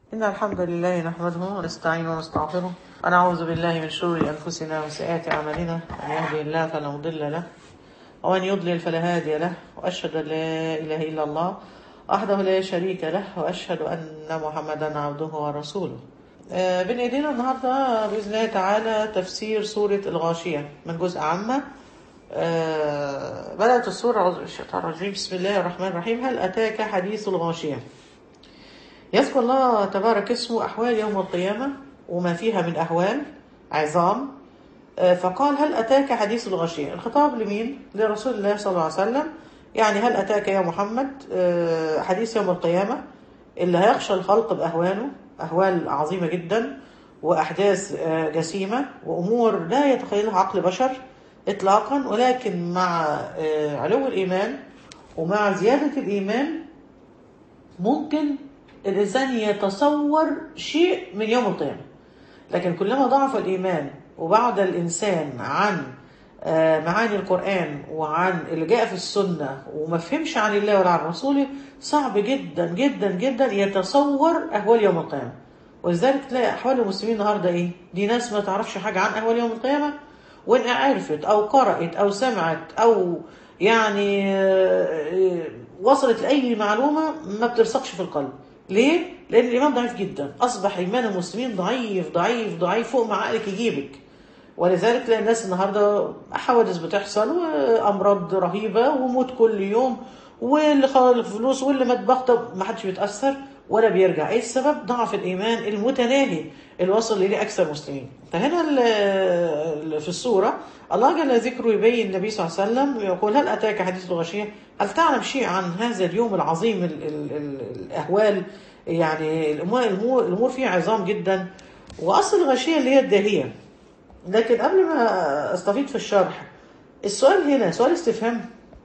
إن الحمد لله نحمده ونستعينه ونستغفره ونعوذ بالله من شرور أنفسنا وسيئات أعمالنا من يهدي الله فلا مضل له ومن يضلل فلا هادي له وأشهد أن لا إله إلا الله وحده لا شريك له وأشهد أن محمدا عبده ورسوله آه، بين ايدينا النهارده باذن الله تعالى تفسير سوره الغاشيه من جزء عامه آه، بدات السوره أعوذ بالله من الشيطان الرجيم بسم الله الرحمن الرحيم هل اتاك حديث الغاشيه يذكر الله تبارك اسمه احوال يوم القيامه وما فيها من احوال عظام آه، فقال هل اتاك حديث الغاشيه الخطاب لمين لرسول الله صلى الله عليه وسلم يعني هل اتاك يا محمد آه، حديث يوم القيامه اللي هيخشى الخلق باهواله أهوال عظيمة جدا وأحداث آه، جسيمة وأمور لا يتخيلها عقل بشر إطلاقا ولكن مع آه، علو الإيمان ومع زيادة الإيمان ممكن الإنسان يتصور شيء من يوم القيامة لكن كلما ضعف الإيمان وبعد الإنسان عن آه، معاني القرآن وعن اللي جاء في السنة وما فهمش عن الله ولا عن رسوله صعب جدا جدا جدا يتصور أهوال يوم القيامة ولذلك تلاقي أحوال المسلمين النهاردة إيه؟ دي ناس ما تعرفش حاجة عن أهوال يوم القيامة وإن عرفت أو قرأت أو سمعت أو يعني آه، وصلت لأي معلومة ما بترسخش في القلب ليه؟ لأن الإيمان ضعيف جدا أصبح إيمان المسلمين ضعيف ضعيف ضعيف فوق ما عقلك يجيبك ولذلك تلاقي الناس النهارده حوادث بتحصل وامراض رهيبه وموت كل يوم واللي خلص فلوس واللي مات بغته ما حدش بيتاثر ولا بيرجع ايه السبب ضعف الايمان المتناهي اللي وصل اليه اكثر المسلمين فهنا ال- ال- في السوره الله جل ذكره يبين النبي صلى الله عليه وسلم يقول هل اتاك حديث الغشيه هل تعلم شيء عن هذا اليوم العظيم ال ال ال الاهوال يعني الامور الامور الامور فيه عظام جدا واصل الغشيه اللي هي الداهيه لكن قبل ما استفيد في الشرح السؤال هنا سؤال استفهام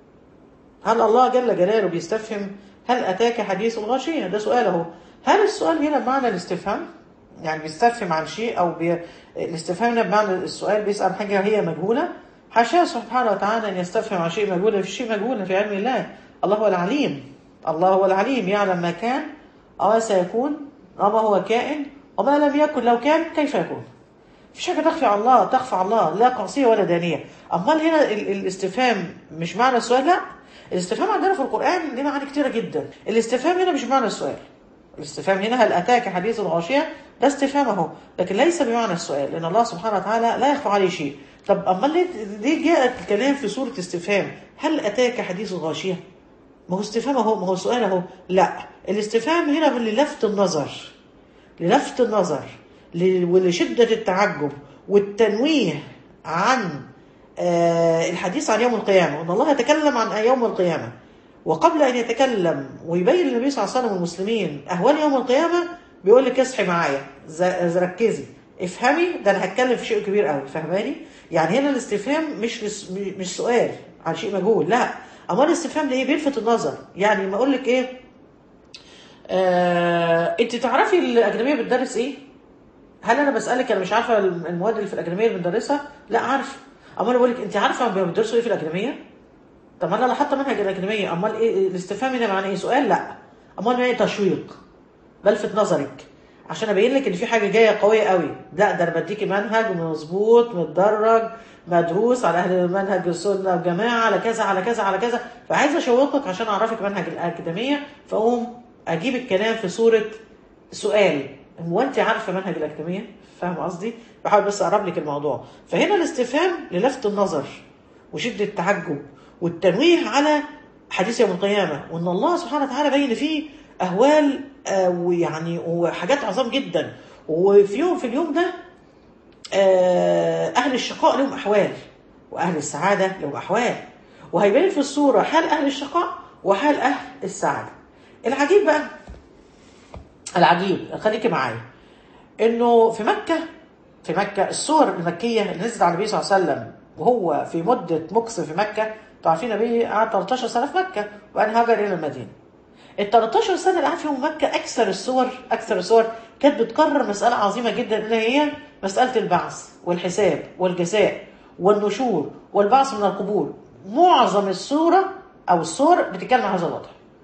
هل الله جل جلاله بيستفهم هل أتاك حديث الغاشية ده سؤال اهو هل السؤال هنا بمعنى الاستفهام يعني بيستفهم عن شيء أو بي... الاستفهام هنا بمعنى السؤال بيسأل عن حاجة هي مجهولة حاشاه سبحانه وتعالى أن يستفهم عن شيء مجهول في شيء مجهول في علم الله الله هو العليم الله هو العليم يعلم ما كان أو سيكون وما هو كائن وما لم يكن لو كان كيف يكون مفيش حاجه تخفي على الله تخفى على الله لا قاسيه ولا دانيه امال هنا ال- الاستفهام مش معنى السؤال لا الاستفهام عندنا في القران ليه معاني كتيره جدا الاستفهام هنا مش معنى السؤال الاستفهام هنا هل اتاك حديث الغاشيه ده استفهام اهو لكن ليس بمعنى السؤال لان الله سبحانه وتعالى لا يخفى عليه شيء طب امال ليه ليه جاء الكلام في سوره استفهام هل اتاك حديث الغاشيه ما هو استفهام اهو ما هو سؤال اهو لا الاستفهام هنا للفت النظر للفت النظر ل- ولشدة التعجب والتنويه عن آه، الحديث عن يوم القيامة وأن الله يتكلم عن يوم القيامة وقبل أن يتكلم ويبين للنبي صلى الله عليه وسلم والمسلمين أهوال يوم القيامة بيقول لك اصحي معايا ز- ز- ركزي افهمي ده أنا هتكلم في شيء كبير قوي فاهماني يعني هنا الاستفهام مش لس- مش سؤال عن شيء مجهول لا أمال الاستفهام لإيه بيلفت النظر يعني ما أقول لك إيه آه، انت تعرفي الاكاديميه بتدرس ايه هل انا بسالك انا مش عارفه المواد اللي في الاكاديميه اللي بندرسها لا عارفه امال انا بقول لك انت عارفه هم بيدرسوا ايه في الاكاديميه طب ما انا لا حاطه منهج الاكاديميه امال ايه الاستفهام هنا معناه ايه سؤال لا امال ايه تشويق بلفت نظرك عشان ابين لك ان في حاجه جايه قويه قوي لا ده انا بديكي منهج مظبوط متدرج مدروس على اهل المنهج السنه والجماعه على كذا على كذا على كذا فعايز اشوقك عشان اعرفك منهج الاكاديميه فاقوم اجيب الكلام في صوره سؤال هو انت عارفه منهج الاكاديميه فاهم قصدي بحاول بس اقرب لك الموضوع فهنا الاستفهام للفت النظر وشده التعجب والتنويه على حديث يوم القيامه وان الله سبحانه وتعالى بين فيه اهوال آه، ويعني وحاجات عظام جدا وفي يوم في اليوم ده آه، اهل الشقاء لهم احوال واهل السعاده لهم احوال وهيبين في الصوره حال اهل الشقاء وحال اهل السعاده العجيب بقى العجيب خليكي معايا انه في مكه في مكه الصور المكيه اللي نزلت على النبي صلى الله عليه وسلم وهو في مده مكث في مكه انتوا عارفين النبي قعد 13 سنه في مكه وبعدين هاجر الى المدينه ال 13 سنه اللي قعد فيهم مكه اكثر الصور اكثر الصور كانت بتكرر مساله عظيمه جدا اللي هي مساله البعث والحساب والجزاء والنشور والبعث من القبور معظم السوره او الصور بتتكلم عن هذا الوضع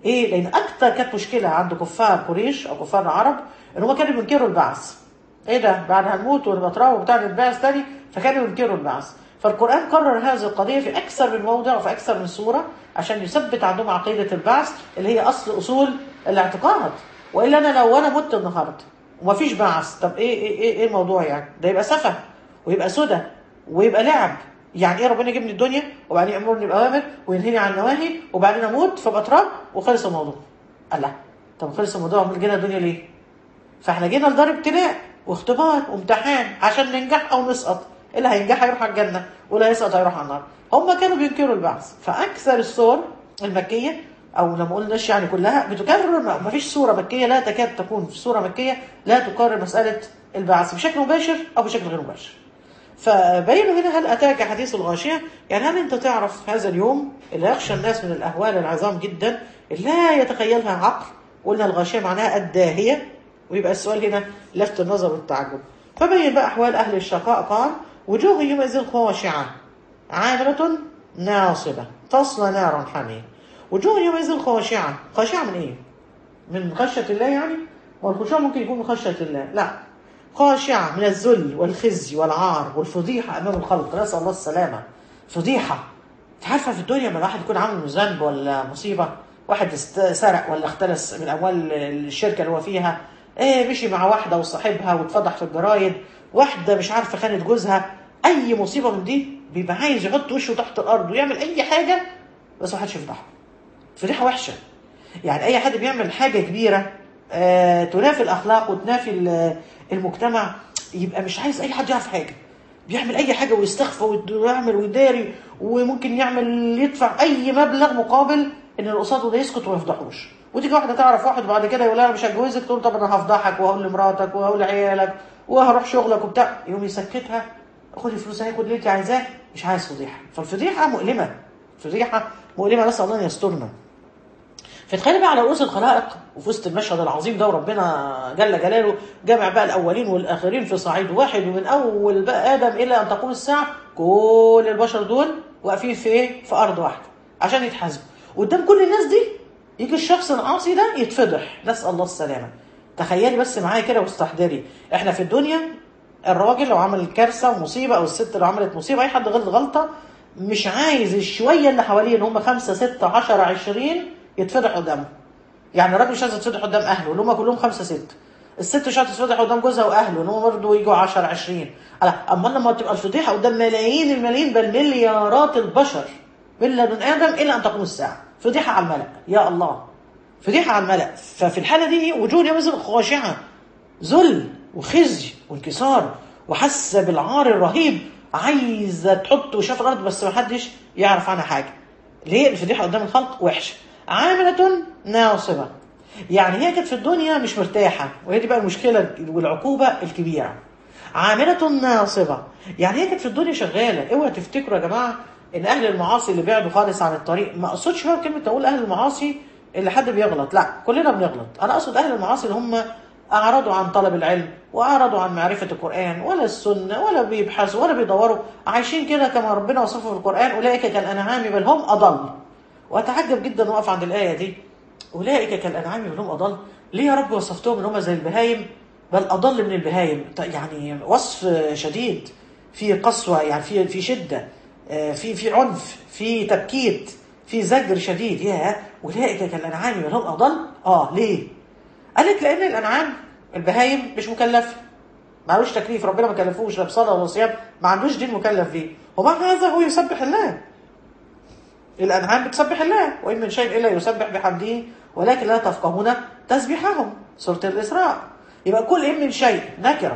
ايه لان اكتر كانت مشكله عند كفار قريش او كفار العرب ان هم كانوا بينكروا البعث ايه ده بعد هنموت ونبقى تراوح وبتاع نتبعث تاني فكانوا ينكروا البعث فالقران كرر هذه القضيه في اكثر من موضع وفي اكثر من سوره عشان يثبت عندهم عقيده البعث اللي هي اصل اصول الاعتقاد والا انا لو انا مت النهارده ومفيش بعث طب ايه ايه ايه, إيه الموضوع يعني ده يبقى سفه ويبقى سدى ويبقى لعب يعني ايه ربنا يجيبني الدنيا وبعدين يامرني باوامر وينهيني عن نواهي وبعدين اموت فابقى تراب وخلص الموضوع الله طب خلص الموضوع امال جينا الدنيا ليه فاحنا جينا لدار ابتلاء واختبار وامتحان عشان ننجح او نسقط اللي هينجح هيروح على الجنه واللي هيسقط هيروح على النار هم كانوا بينكروا البعث فاكثر السور المكيه او لما قلناش يعني كلها بتكرر ما فيش سوره مكيه لا تكاد تكون في سوره مكيه لا تكرر مساله البعث بشكل مباشر او بشكل غير مباشر فبينوا هنا هل اتاك حديث الغاشيه يعني هل انت تعرف هذا اليوم اللي يخشى الناس من الاهوال العظام جدا اللي لا يتخيلها عقل قلنا الغاشيه معناها الداهيه ويبقى السؤال هنا لفت النظر والتعجب فبين بقى احوال اهل الشقاء قال وجوه يومئذ خاشعه عامله ناصبه تصلى نارا حاميه وجوه يومئذ خاشعه خاشعه من ايه؟ من خشيه الله يعني؟ والخشوع ممكن يكون من خشيه الله لا خاشعة من الذل والخزي والعار والفضيحة أمام الخلق نسأل الله السلامة فضيحة انت عارفة في الدنيا لما الواحد يكون عامل ذنب ولا مصيبة واحد سرق ولا اختلس من أموال الشركة اللي هو فيها ايه مشي مع واحدة وصاحبها واتفضح في الجرايد واحدة مش عارفة خانت جوزها أي مصيبة من دي بيبقى عايز يحط وشه تحت الأرض ويعمل أي حاجة بس ما حدش يفضحه فضيحة وحشة يعني أي حد بيعمل حاجة كبيرة آه تنافي الأخلاق وتنافي المجتمع يبقى مش عايز اي حد يعرف حاجه بيعمل اي حاجه ويستخفى ويعمل ويداري وممكن يعمل يدفع اي مبلغ مقابل ان اللي قصاده ده يسكت وما يفضحوش وتيجي واحده تعرف واحد بعد كده يقول لها انا مش هتجوزك تقول طب انا هفضحك وهقول لمراتك وهقول لعيالك وهروح شغلك وبتاع يقوم يسكتها خدي فلوس اهي خد اللي انت عايزاه مش عايز فضيحه فالفضيحه مؤلمه فضيحه مؤلمه نسال الله ان يسترنا فتخيل بقى على رؤوس الخلائق وفي وسط المشهد العظيم ده وربنا جل جلاله جمع بقى الاولين والاخرين في صعيد واحد ومن اول بقى ادم الى ان تقوم الساعه كل البشر دول واقفين في ايه؟ في ارض واحده عشان يتحاسبوا قدام كل الناس دي يجي الشخص العاصي ده يتفضح نسال الله السلامه تخيلي بس معايا كده واستحضري احنا في الدنيا الراجل لو عمل كارثه ومصيبه او الست لو عملت مصيبه اي حد غلط غلطه مش عايز الشويه اللي حواليه اللي هم خمسه سته 10 20 يتفضح قدامه يعني الراجل مش عايز يتفضح قدام اهله اللي هم كلهم خمسه ست الست مش عايزه تتفضح قدام جوزها واهله ان هم برضه يجوا 10 20 اما لما تبقى الفضيحه قدام ملايين الملايين بل مليارات البشر من لدن ادم الى ان تقوم الساعه فضيحه على الملأ يا الله فضيحه على الملأ ففي الحاله دي وجوه يومئذ خاشعه ذل وخزي وانكسار وحاسه بالعار الرهيب عايزه تحط وشاف الارض بس ما حدش يعرف عنها حاجه ليه الفضيحه قدام الخلق وحشه عاملة ناصبة يعني هي كانت في الدنيا مش مرتاحة وهي دي بقى المشكلة والعقوبة الكبيرة عاملة ناصبة يعني هي كانت في الدنيا شغالة اوعى تفتكروا يا جماعة ان اهل المعاصي اللي بعدوا خالص عن الطريق ما اقصدش بقى كلمة اقول اهل المعاصي اللي حد بيغلط لا كلنا بنغلط انا اقصد اهل المعاصي اللي هم اعرضوا عن طلب العلم واعرضوا عن معرفة القرآن ولا السنة ولا بيبحثوا ولا بيدوروا عايشين كده كما ربنا وصفه في القرآن اولئك كالانعام بل هم اضل واتعجب جدا واقف عند الايه دي اولئك كالانعام بل هم اضل ليه يا رب وصفتهم ان هم زي البهايم بل اضل من البهايم يعني وصف شديد في قسوه يعني في في شده في في عنف في تبكيت في زجر شديد يا اولئك كالانعام بل هم اضل اه ليه قال لك لان الانعام البهايم مش مكلفه معلوش تكليف ربنا ما كلفوش لا بصلاه ولا صيام ما عندوش دين مكلف بيه ومع هذا هو يسبح الله الأنعام بتسبح الله وإن من شيء إلا يسبح بحمده ولكن لا تفقهون تسبيحهم سورة الإسراء يبقى كل إن من شيء نكرة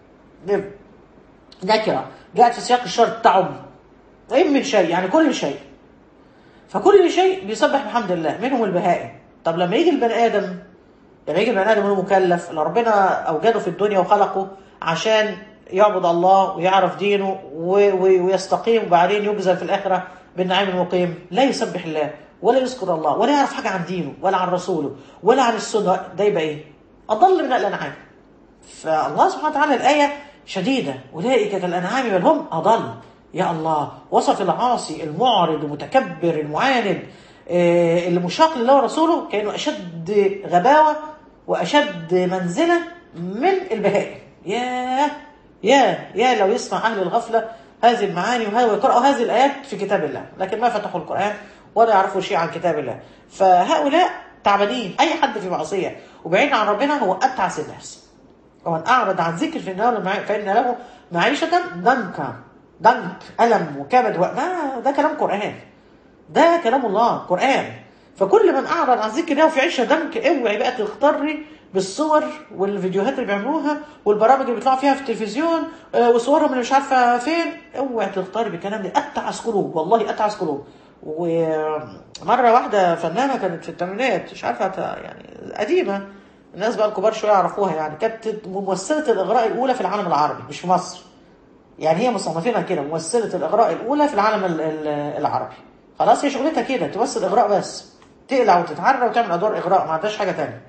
نكرة جاءت في سياق الشرط تعم إن من شيء يعني كل شيء فكل شيء بيسبح بحمد الله منهم البهائم طب لما يجي البني آدم لما يجي البني آدم هو مكلف اللي ربنا أوجده في الدنيا وخلقه عشان يعبد الله ويعرف دينه ويستقيم وبعدين يجزى في الآخرة بالنعيم المقيم لا يسبح الله ولا يذكر الله ولا يعرف حاجة عن دينه ولا عن رسوله ولا عن السنة ده يبقى ايه أضل من الأنعام فالله سبحانه وتعالى الآية شديدة أولئك كالأنعام بل هم أضل يا الله وصف العاصي المعرض المتكبر المعاند آه، اللي مشاق لله ورسوله كانوا اشد غباوه واشد منزله من البهائم ياه يا يا لو يسمع اهل الغفله هذه المعاني وهذا ويقرأوا هذه الايات في كتاب الله لكن ما فتحوا القران ولا يعرفوا شيء عن كتاب الله فهؤلاء تعبانين اي حد في معصيه وبعيد عن ربنا هو اتعس الناس ومن اعرض عن ذكر في النار المع- فان له معيشه ضنكا ضنك الم وكبد و... ما ده كلام قران ده كلام الله قرآن فكل من أعرض عن ذكر الله وفي عيشة دمك اوعي بقى تغتري بالصور والفيديوهات اللي بيعملوها والبرامج اللي بيطلعوا فيها في التلفزيون آه، وصورهم اللي مش عارفة فين اوعي تغتري بالكلام ده أتعس قلوب والله أتعس قلوب ومرة واحدة فنانة كانت في الثمانينات مش عارفة ت- يعني قديمة الناس بقى الكبار شوية يعرفوها يعني كانت ممثلة الإغراء الأولى في العالم العربي مش في مصر يعني هي مصنفينها كده ممثلة الإغراء الأولى في العالم ال- ال- العربي خلاص هي شغلتها كده تمثل إغراء بس تقلع وتتعرى وتعمل أدوار إغراء ما عندهاش حاجة تانية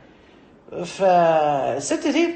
فالست دي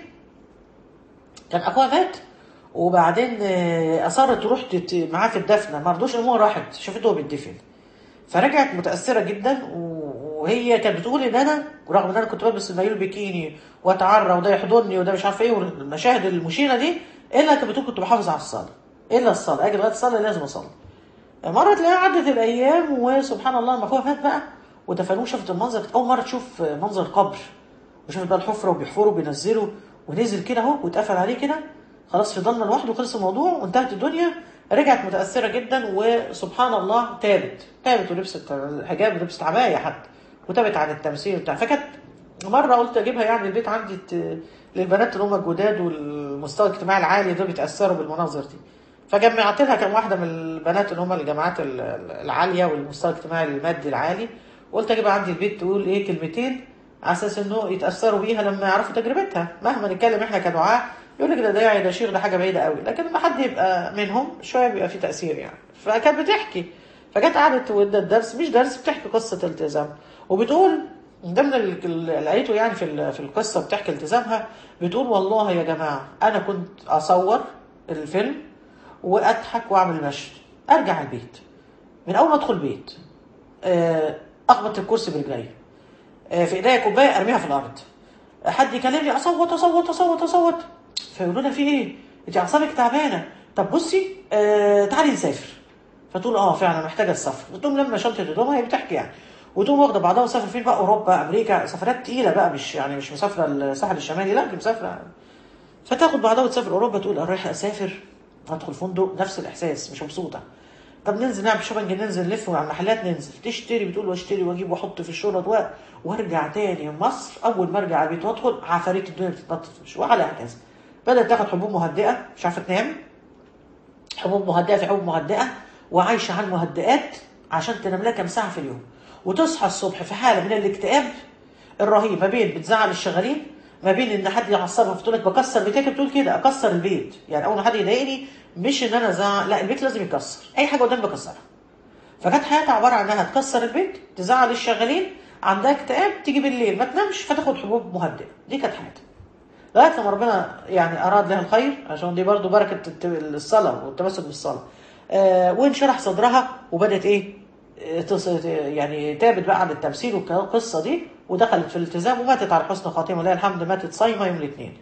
كان أخوها مات وبعدين آه، أصرت تروح تت- معاه في الدفنة ما رضوش المهم راحت شافته وهو بيدفن فرجعت متأثرة جدا و- وهي كانت بتقول ان انا رغم ان انا كنت بلبس المايو البيكيني واتعرى وده يحضني وده مش عارفه ايه والمشاهد المشينه دي الا كانت بتقول كنت بحافظ على الصلاه الا الصلاه اجي لغايه الصلاه لازم اصلي مرة تلاقيها عدت الايام وسبحان الله لما اخوها مات بقى ودفنوه شافت المنظر كانت اول مره تشوف منظر قبر وشافت بقى الحفره وبيحفروا وبينزلوا ونزل كده اهو واتقفل عليه كده خلاص في ضلمه لوحده وخلص الموضوع وانتهت الدنيا رجعت متاثره جدا وسبحان الله تابت تابت ولبست حجاب ولبست عبايه حتى وتابت عن التمثيل بتاع فكانت مره قلت اجيبها يعني البيت عندي ت- للبنات اللي هم الجداد والمستوى الاجتماعي العالي دول بيتاثروا بالمناظر دي فجمعت لها كم واحده من البنات اللي هم الجامعات ال- ال- العاليه والمستوى الاجتماعي المادي العالي وقلت اجيبها عندي البيت تقول ايه كلمتين على اساس انه يتاثروا بيها لما يعرفوا تجربتها مهما نتكلم احنا كدعاة يقول لك ده داعي ده شيخ ده حاجه بعيده قوي لكن لما حد يبقى منهم شويه بيبقى في تاثير يعني فكانت بتحكي فجت قعدت وادت درس مش درس بتحكي قصه التزام وبتقول من ضمن ال- ال- اللي قريته يعني في ال- في القصه بتحكي التزامها بتقول والله يا جماعه انا كنت اصور الفيلم واضحك واعمل مشي ارجع البيت من اول ما ادخل البيت آه، اخبط الكرسي برجلي آه، في ايديا كوبايه ارميها في الارض حد يكلمني اصوت اصوت اصوت اصوت فيقولوا لها في ايه؟ انت اعصابك تعبانه طب بصي آه تعالي نسافر فتقول اه فعلا محتاجه السفر وتقوم لما شنطه هدومها هي بتحكي يعني وتقوم واخده بعضها وسافر فين بقى اوروبا امريكا سفرات تقيله بقى مش يعني مش مسافره الساحل الشمالي لا دي مسافره فتاخد بعضها وتسافر اوروبا تقول انا رايحه اسافر هدخل فندق نفس الاحساس مش مبسوطه طب ننزل نعمل شوبنج ننزل نلف على المحلات ننزل تشتري بتقول واشتري واجيب واحط في الشنط و... وارجع تاني مصر اول ما ارجع البيت وادخل عفاريت الدنيا بتتنطط في وشي وعلى هكذا بدات تاخد حبوب مهدئه مش عارفه تنام حبوب مهدئه في حبوب مهدئه وعايشه على المهدئات عشان تنام لها كام ساعه في اليوم وتصحى الصبح في حاله من الاكتئاب الرهيب ما بين بتزعل الشغالين ما بين ان حد يعصبها فتقول لك بكسر بيتك بتقول كده اكسر البيت يعني اول ما حد يضايقني مش ان انا ازعل لا البيت لازم يكسر اي حاجه قدامي بكسرها فكانت حياتها عباره عن انها تكسر البيت تزعل الشغالين عندها اكتئاب تيجي بالليل ما تنامش فتاخد حبوب مهدئه دي كانت حياتها لغايه لما ربنا يعني اراد لها الخير عشان دي برضو بركه الت- الصلاه والتمسك بالصلاه آه وانشرح صدرها وبدات ايه آه، تص- يعني تابت بقى عن التمثيل والقصه دي ودخلت في الالتزام وماتت على حسن خاتمه ولله الحمد ماتت صايمه يوم الاثنين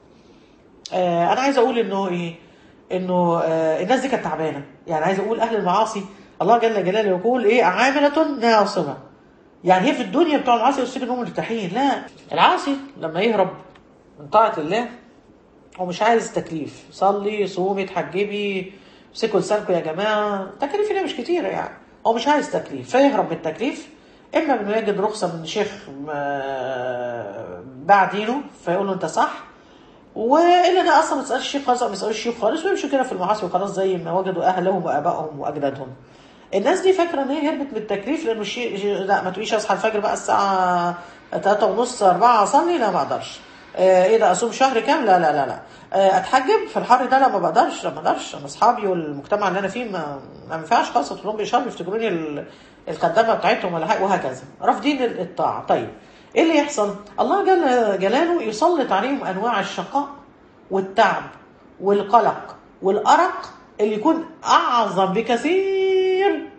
آه انا عايز اقول انه ايه انه آه الناس دي كانت تعبانه يعني عايز اقول اهل المعاصي الله جل جلاله يقول ايه عامله ناصبه يعني هي في الدنيا بتوع المعاصي يفتكر انهم مرتاحين لا العاصي لما يهرب من طاعه الله هو مش عايز تكليف صلي صومي اتحجبي امسكوا لسانكم يا جماعه التكاليف هنا مش كتيره يعني هو مش عايز تكليف فيهرب من التكليف اما انه يجد رخصه من شيخ آه، باع دينه فيقول له انت صح والا انا اصلا ما تسالش الشيخ خالص او ما يسالوش الشيخ خالص ويمشوا كده في المعاصي وخلاص زي ما وجدوا اهلهم وابائهم واجدادهم الناس دي فاكره ان هي هربت من التكليف لانه الشيء شيء- لا ما تقوليش اصحى الفجر بقى الساعه 3 ونص 4 اصلي لا ما اقدرش آه، ايه ده اصوم شهر كام لا لا لا لا آه، اتحجب في الحر ده لا ما بقدرش لا ما اقدرش انا اصحابي والمجتمع اللي انا فيه ما, ما ينفعش خالص ادخل لهم بيشربوا يفتكروني ال- الخدامه بتاعتهم ولا حاجه وهكذا رافضين الطاعه طيب ايه اللي يحصل الله جل جلاله يسلط عليهم انواع الشقاء والتعب والقلق والارق اللي يكون اعظم بكثير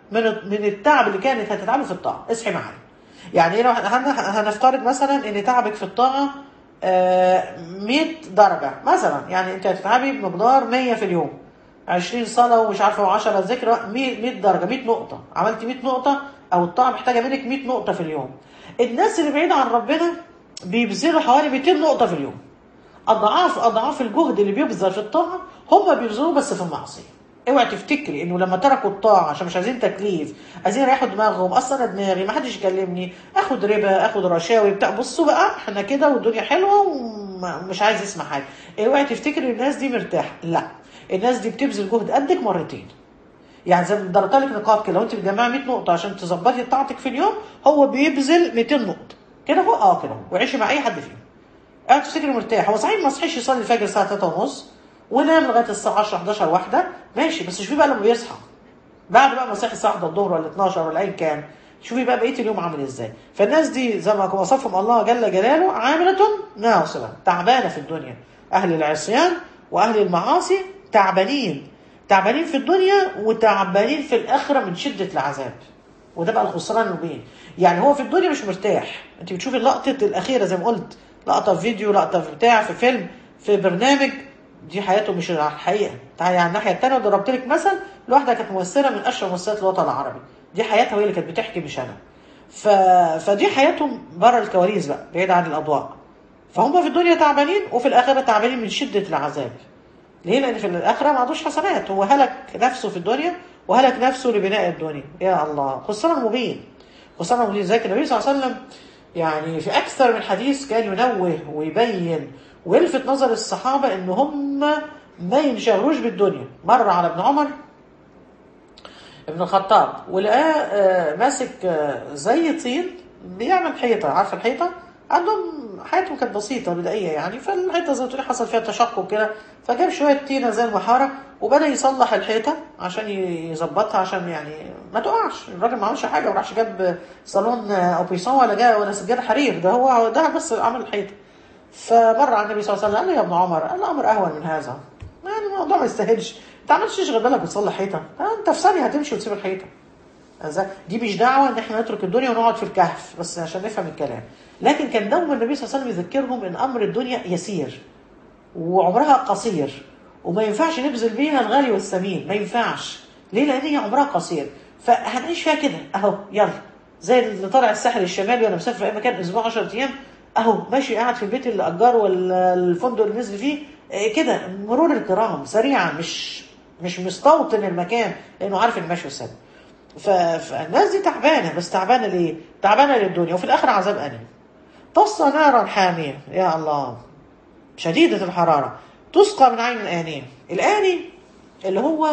من من التعب اللي كانت هتتعبه في الطاعه اصحي معايا يعني ايه لو هن- هنفترض مثلا ان تعبك في الطاعه آه، 100 درجه مثلا يعني انت هتتعبي بمقدار 100 في اليوم 20 صلاه ومش عارفه و10 ذكر 100 100 درجه 100 نقطه عملتي 100 نقطه او الطاعه محتاجه منك 100 نقطه في اليوم الناس اللي بعيده عن ربنا بيبذلوا حوالي 200 نقطه في اليوم اضعاف اضعاف الجهد اللي بيبذل في الطاعه هم بيبذلوه بس في المعصيه اوعي تفتكري انه لما تركوا الطاعه عشان مش عايزين تكليف عايزين يريحوا دماغهم اصل انا دماغي ما حدش يكلمني اخد ربا اخد رشاوي بتاع بصوا بقى احنا كده والدنيا حلوه ومش عايز اسمع حاجه اوعي تفتكري الناس دي مرتاحه لا الناس دي بتبذل جهد قدك مرتين يعني زي ما ضربت لك نقاط كده لو انت مجمعه 100 نقطه عشان تظبطي طاعتك في اليوم هو بيبذل 200 نقطه كده هو اه كده وعيشي مع اي حد فيهم قاعد تفتكري مرتاح هو صحيح ما صحيش يصلي الفجر الساعه 3 ونص ونام لغايه الساعه 10 11 واحده ماشي بس شوفي بقى لما بيصحى بعد بقى ما صحي الساعه 1 الظهر ولا 12 ولا ايا كان شوفي بقى بقيه اليوم عامل ازاي فالناس دي زي ما وصفهم الله جل جلاله عامله ناصبه تعبانه في الدنيا اهل العصيان واهل المعاصي تعبانين تعبانين في الدنيا وتعبانين في الاخره من شده العذاب وده بقى الخسران المبين يعني هو في الدنيا مش مرتاح انت بتشوفي اللقطه الاخيره زي ما قلت لقطه في فيديو لقطه في بتاع في فيلم في برنامج دي حياته مش على الحقيقه تعالي على الناحيه الثانيه ضربت لك مثل لواحده كانت ممثله من اشهر ممثلات الوطن العربي دي حياتها هي اللي كانت بتحكي مش انا ف... فدي حياتهم بره الكواليس بقى بعيد عن الاضواء فهم في الدنيا تعبانين وفي الاخره تعبانين من شده العذاب ليه؟ لأن في الآخرة ما عندوش حسنات هو هلك نفسه في الدنيا وهلك نفسه لبناء الدنيا يا الله خسران مبين خسران مبين زي النبي صلى الله عليه وسلم يعني في أكثر من حديث كان ينوه ويبين ويلفت نظر الصحابة إن هم ما ينشغلوش بالدنيا مر على ابن عمر ابن الخطاب ولقاه آه، ماسك آه، زي طين بيعمل حيطة عارف الحيطة عندهم حياتهم كانت بسيطة بدائية يعني فالحيطة زي ما تقولي حصل فيها تشقق كده فجاب شوية طينة زي المحارة وبدأ يصلح الحيطة عشان يظبطها عشان يعني ما تقعش الراجل ما عملش حاجة ما راحش جاب صالون أو بيسون ولا جاب ولا سجادة حرير ده هو ده بس عمل الحيطة فمر على النبي صلى الله عليه وسلم قال له يا ابن عمر الأمر أهون من هذا يعني الموضوع ما يستاهلش انت عملتش تشغل بالك بتصلح حيطة انت في ثانية هتمشي وتسيب الحيطة إزاي؟ دي مش دعوة ان احنا نترك الدنيا ونقعد في الكهف بس عشان نفهم الكلام لكن كان دوما النبي صلى الله عليه وسلم يذكرهم ان امر الدنيا يسير وعمرها قصير وما ينفعش نبذل بيها الغالي والثمين ما ينفعش ليه لان هي عمرها قصير فهنعيش فيها كده اهو يلا زي اللي طالع الساحل الشمالي ولا مسافر في اي مكان اسبوع 10 ايام اهو ماشي قاعد في البيت اللي اجره ولا الفندق اللي نزل فيه إيه كده مرور الكرام سريعا مش مش مستوطن المكان لانه عارف ان ماشي والسلام ف- فالناس دي تعبانه بس تعبانه ليه؟ تعبانه للدنيا وفي الاخر عذاب اليم تصلى نارا حاميه يا الله شديده الحراره تسقى من عين الانيه الاني اللي هو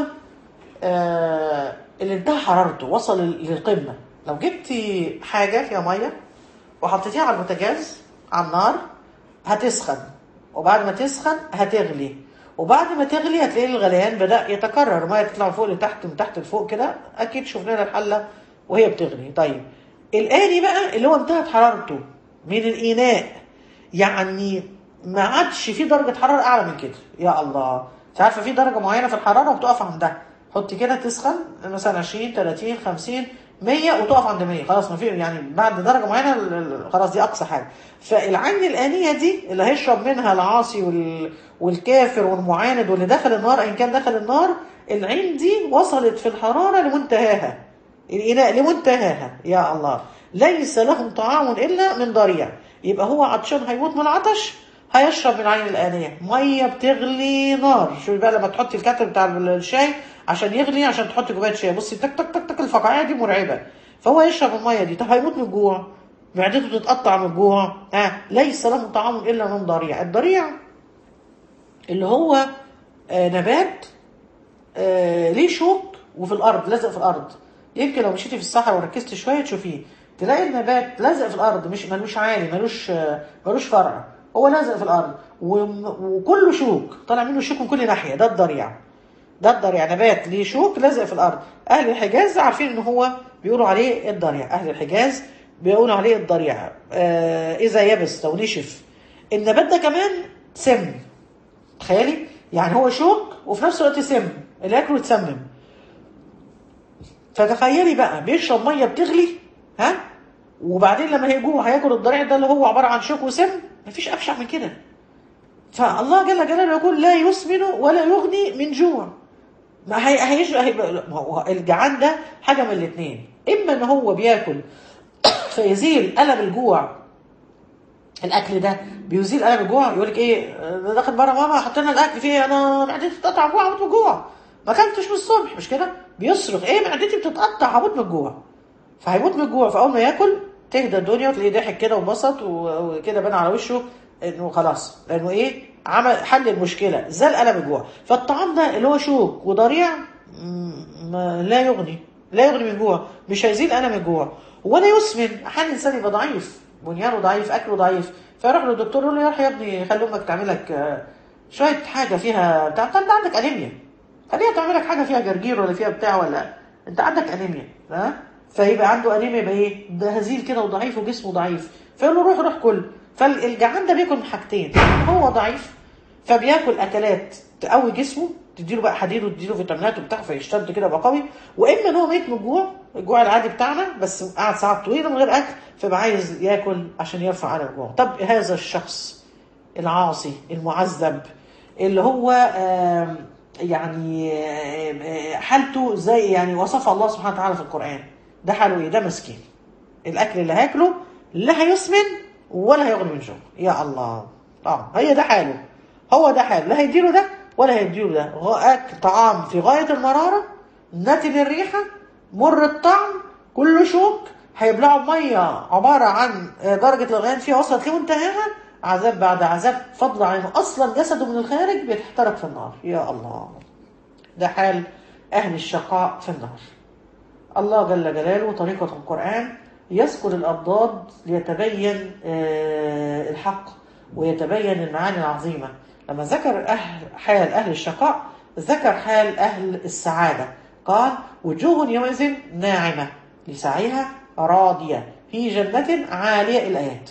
آه اللي انتهى حرارته وصل للقمه لو جبتي حاجه فيها ميه وحطيتيها على البوتاجاز على النار هتسخن وبعد ما تسخن هتغلي وبعد ما تغلي هتلاقي الغليان بدأ يتكرر الميه تطلع من فوق لتحت من تحت لفوق كده اكيد شفنا لها الحله وهي بتغلي طيب الآني بقى اللي هو انتهت حرارته من الإناء يعني ما عادش في درجة حرارة أعلى من كده يا الله انت عارفة في درجة معينة في الحرارة وبتقف عندها حطي كده تسخن مثلا 20 30 50 100 وتقف عند 100 خلاص ما في يعني بعد درجة معينة ال- ال- خلاص دي أقصى حاجة فالعين الآنية دي اللي هيشرب منها العاصي وال والكافر والمعاند واللي دخل النار إن كان دخل النار العين دي وصلت في الحرارة لمنتهاها الإناء لمنتهاها يا الله ليس لهم طعام إلا من ضريع يبقى هو عطشان هيموت من العطش هيشرب من عين الآنية مية بتغلي نار شوفي بقى لما تحطي الكاتل بتاع الشاي عشان يغلي عشان تحطي كوباية شاي بصي تك تك تك تك الفقاعية دي مرعبة فهو يشرب المية دي طب هيموت من الجوع معدته تتقطع من الجوع آه. ليس لهم طعام إلا من ضريع الضريع اللي هو آه نبات آه ليه شوك وفي الارض لازق في الارض يمكن لو مشيتي في الصحراء وركزت شويه تشوفيه تلاقي النبات لازق في الارض مش ملوش عالي ملوش آه ملوش فرع هو لازق في الارض وم- وكله شوك طالع منه شوك من كل ناحيه ده الضريع ده الضريع نبات ليه شوك لازق في الارض اهل الحجاز عارفين ان هو بيقولوا عليه الضريع اهل الحجاز بيقولوا عليه الضريع آه اذا يبس لو نشف النبات ده كمان سم تخيلي يعني هو شوك وفي نفس الوقت سم اللي ياكله يتسمم فتخيلي بقى بيشرب ميه بتغلي ها وبعدين لما هيجوع هياكل الضريع ده اللي هو عباره عن شوك وسم مفيش ابشع من كده فالله جل جلاله يقول لا يسمن ولا يغني من جوع ما هي هيش هي ما هو الجعان ده حاجه من الاثنين اما ان هو بياكل فيزيل الم الجوع الاكل ده بيزيل الم الجوع يقول لك ايه ده داخل بره ماما حط لنا الاكل فيه انا معدتي بتتقطع جوع هموت من الجوع ما اكلتش من الصبح مش كده بيصرخ ايه معدتي بتتقطع هموت من الجوع فهيموت من الجوع فاول ما ياكل تهدى الدنيا وتلاقيه ضحك كده وانبسط وكده بان على وشه انه خلاص لانه ايه عمل حل المشكله زال الم الجوع فالطعام ده اللي هو شوك وضريع لا يغني لا يغني من الجوع مش هيزيل الم الجوع ولا يسمن احيانا الانسان يبقى ضعيف بنيانه ضعيف اكله ضعيف فيروح للدكتور يقول له يا يا ابني خلي امك تعمل لك شويه حاجه فيها بتاع انت عندك انيميا خليها تعمل لك حاجه فيها جرجير ولا فيها بتاع ولا انت عندك انيميا ها فيبقى عنده انيميا يبقى ايه ده هزيل كده وضعيف وجسمه ضعيف فيقول له روح روح كل فالجعان ده بياكل من حاجتين هو ضعيف فبياكل اكلات تقوي جسمه تديله بقى حديد وتديله فيتامينات وبتاع فيشتد كده يبقى قوي واما ان هو ميت من الجوع الجوع العادي بتاعنا بس قعد ساعات طويله من غير اكل فبقى عايز ياكل عشان يرفع عن الجوع طب هذا الشخص العاصي المعذب اللي هو يعني حالته زي يعني وصفها الله سبحانه وتعالى في القران ده حاله ايه ده مسكين الاكل اللي هياكله لا هيسمن ولا هيغني من جوع يا الله اه هي ده حاله هو ده حاله لا هيديله ده ولا هيديله ده اكل طعام في غايه المراره نتن الريحه مر الطعم كله شوك هيبلعوا ميه عباره عن درجه الغليان فيها وصلت لمنتهاها عذاب بعد عذاب فضلا عن انه اصلا جسده من الخارج بيتحترق في النار يا الله ده حال اهل الشقاء في النار الله جل جلاله طريقة القرآن يذكر الأضداد ليتبين الحق ويتبين المعاني العظيمة لما ذكر أهل حال أهل الشقاء ذكر حال أهل السعادة قال وجوه يومئذ ناعمة لسعيها راضية في جنة عالية الآيات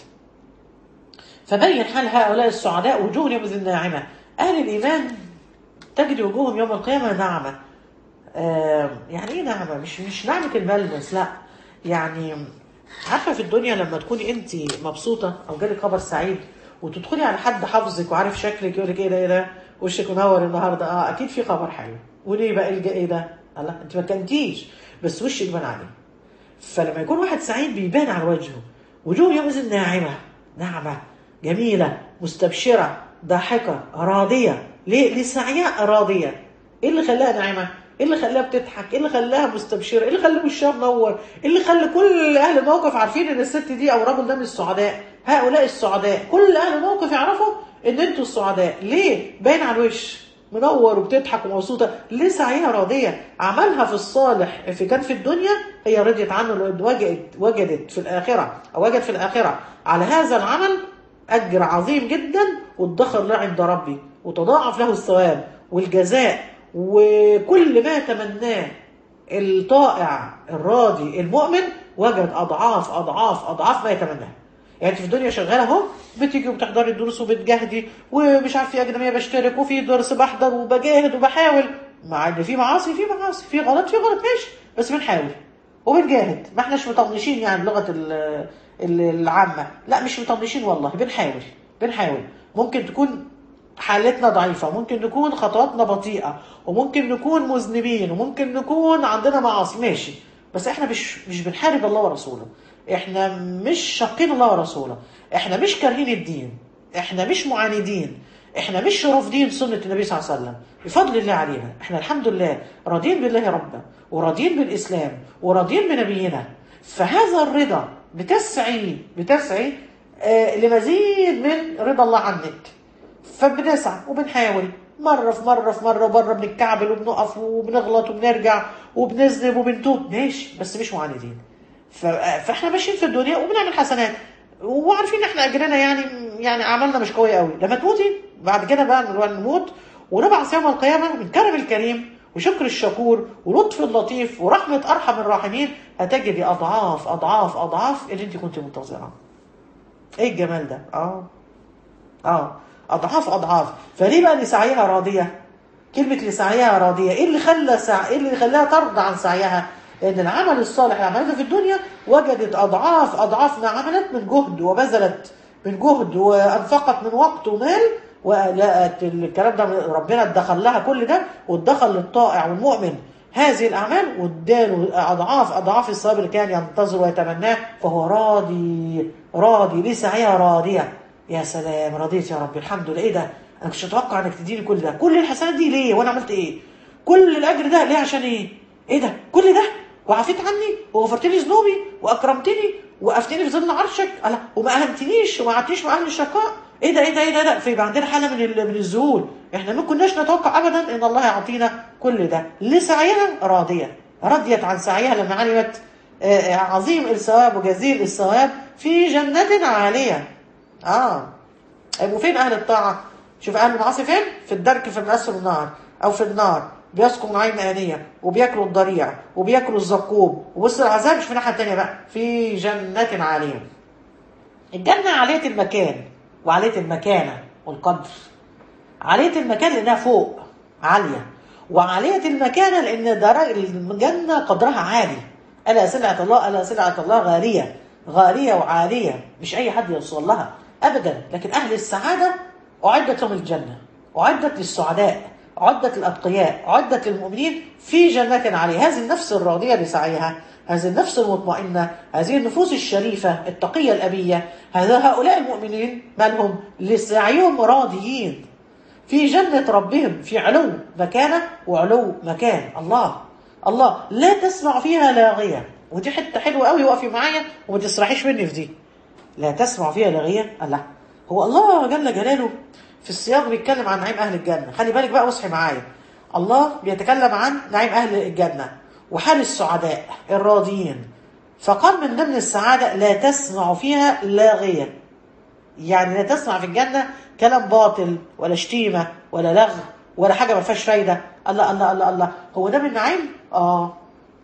فبين حال هؤلاء السعداء وجوه يومئذ ناعمة أهل الإيمان تجد وجوههم يوم القيامة ناعمة آه يعني ايه نعمة مش مش نعمة الملمس لا يعني عارفة في الدنيا لما تكوني انت مبسوطة او جالك خبر سعيد وتدخلي على حد حافظك وعارف شكلك يقول لك ايه ده ايه ده وشك منور النهارده اه اكيد في خبر حلو وليه بقى الجا ايه ده الله انت ما كنتيش بس وشك بان عليه فلما يكون واحد سعيد بيبان على وجهه وجوه يومئذ ناعمة ناعمة جميلة مستبشرة ضاحكة راضية ليه؟ لسعيها راضية ايه اللي خلاها ناعمة؟ ايه اللي خلاها بتضحك؟ ايه اللي خلاها مستبشرة؟ ايه اللي خلى وشها منور؟ ايه اللي خلى كل اهل الموقف عارفين ان الست دي او الراجل ده من السعداء؟ هؤلاء السعداء، كل اهل الموقف يعرفوا ان انتوا السعداء، ليه؟ باين على الوش منور وبتضحك ومبسوطة ليه سعيها راضية عملها في الصالح في كان في الدنيا هي رضيت عنه لو وجدت وجدت في الآخرة أو وجد في الآخرة على هذا العمل أجر عظيم جدا وادخر له عند ربي وتضاعف له الثواب والجزاء وكل ما تمناه الطائع الراضي المؤمن وجد أضعاف أضعاف أضعاف ما يتمناه يعني انت في الدنيا شغاله اهو بتيجي وبتحضري الدروس وبتجاهدي ومش عارف في اجنبيه بشترك وفي درس بحضر وبجاهد وبحاول مع ان في معاصي في معاصي في غلط في غلط ماشي بس بنحاول وبنجاهد ما احناش مطنشين يعني بلغه العامه لا مش مطنشين والله بنحاول بنحاول ممكن تكون حالتنا ضعيفة ممكن نكون خطواتنا بطيئة وممكن نكون مذنبين وممكن نكون عندنا معاصي ماشي بس احنا مش مش بنحارب الله ورسوله احنا مش شاقين الله ورسوله احنا مش كارهين الدين احنا مش معاندين احنا مش رافضين سنة النبي صلى الله عليه وسلم بفضل الله علينا احنا الحمد لله راضين بالله ربا وراضين بالإسلام وراضين بنبينا فهذا الرضا بتسعي بتسعي آه لمزيد من رضا الله عنك فبنسعى وبنحاول مرة في مرة في مرة وبره بنتكعبل وبنقف وبنغلط وبنرجع وبنذنب وبنتوب ماشي بس مش معاندين فاحنا ماشيين في الدنيا وبنعمل حسنات وعارفين ان احنا اجرنا يعني يعني اعمالنا مش قويه قوي لما تموتي بعد كده بقى نموت ونبعث يوم القيامه من كرم الكريم وشكر الشكور ولطف اللطيف ورحمه ارحم الراحمين هتجدي اضعاف اضعاف اضعاف اللي انت كنت منتظرها. ايه الجمال ده؟ اه اه اضعاف اضعاف فليه بقى لسعيها راضيه؟ كلمه لسعيها راضيه ايه اللي خلى سع... ايه اللي خلاها ترضى عن سعيها؟ لان العمل الصالح اللي عملته في الدنيا وجدت اضعاف اضعاف ما عملت من جهد وبذلت من جهد وانفقت من وقت ومال ولقت الكلام ده ربنا ادخل لها كل ده وادخل للطائع والمؤمن هذه الاعمال واداله اضعاف اضعاف الثواب اللي كان ينتظر ويتمناه فهو راضي راضي لسعيها راضيه يا سلام رضيت يا رب الحمد لله ايه ده انا مش متوقع انك تديني كل ده كل الحسنات دي ليه وانا عملت ايه كل الاجر ده ليه عشان ايه ايه ده كل ده وعفيت عني وغفرت لي ذنوبي واكرمتني وقفتني في ظل عرشك ألا وما اهنتنيش وما قعدتنيش مع اهل الشقاء ايه ده ايه ده ايه ده, ده. فيبقى عندنا حاله من ال- من الذهول احنا ما كناش نتوقع ابدا ان الله يعطينا كل ده لسعيها راضيه رضيت عن سعيها لما علمت آه، آه، عظيم الثواب وجزيل الثواب في جنة عالية اه طيب وفين اهل الطاعه شوف اهل المعاصي فين في الدرك في مأسر النار او في النار بيسكن عين آنية وبياكلوا الضريع وبياكلوا الزقوم وبص العذاب مش في الناحية التانية بقى في جنة عالية الجنة عالية المكان وعالية المكانة والقدر عالية المكان لأنها فوق عالية وعالية المكانة لأن درجة الجنة قدرها عالي ألا سلعة الله ألا سلعة الله غالية غالية وعالية مش أي حد يوصل لها أبدا لكن أهل السعادة أعدت لهم الجنة أعدت للسعداء أعدت للأتقياء أعدت للمؤمنين في جنات عالية هذه النفس الراضية بسعيها هذه النفس المطمئنة هذه النفوس الشريفة التقية الأبية هذا هؤلاء المؤمنين ما لهم لسعيهم راضيين في جنة ربهم في علو مكانة وعلو مكان الله الله لا تسمع فيها لاغية ودي حتة حلوة قوي وقفي معايا وما تسرحيش مني في دي لا تسمع فيها لاغية الله هو الله جل جلاله في السياق بيتكلم عن نعيم أهل الجنة خلي بالك بقى واصحي معايا الله بيتكلم عن نعيم أهل الجنة وحال السعداء الراضيين فقال من ضمن السعادة لا تسمع فيها لاغية يعني لا تسمع في الجنة كلام باطل ولا شتيمة ولا لغو ولا حاجة ما فيهاش فايدة الله الله الله الله هو ده من نعيم؟ اه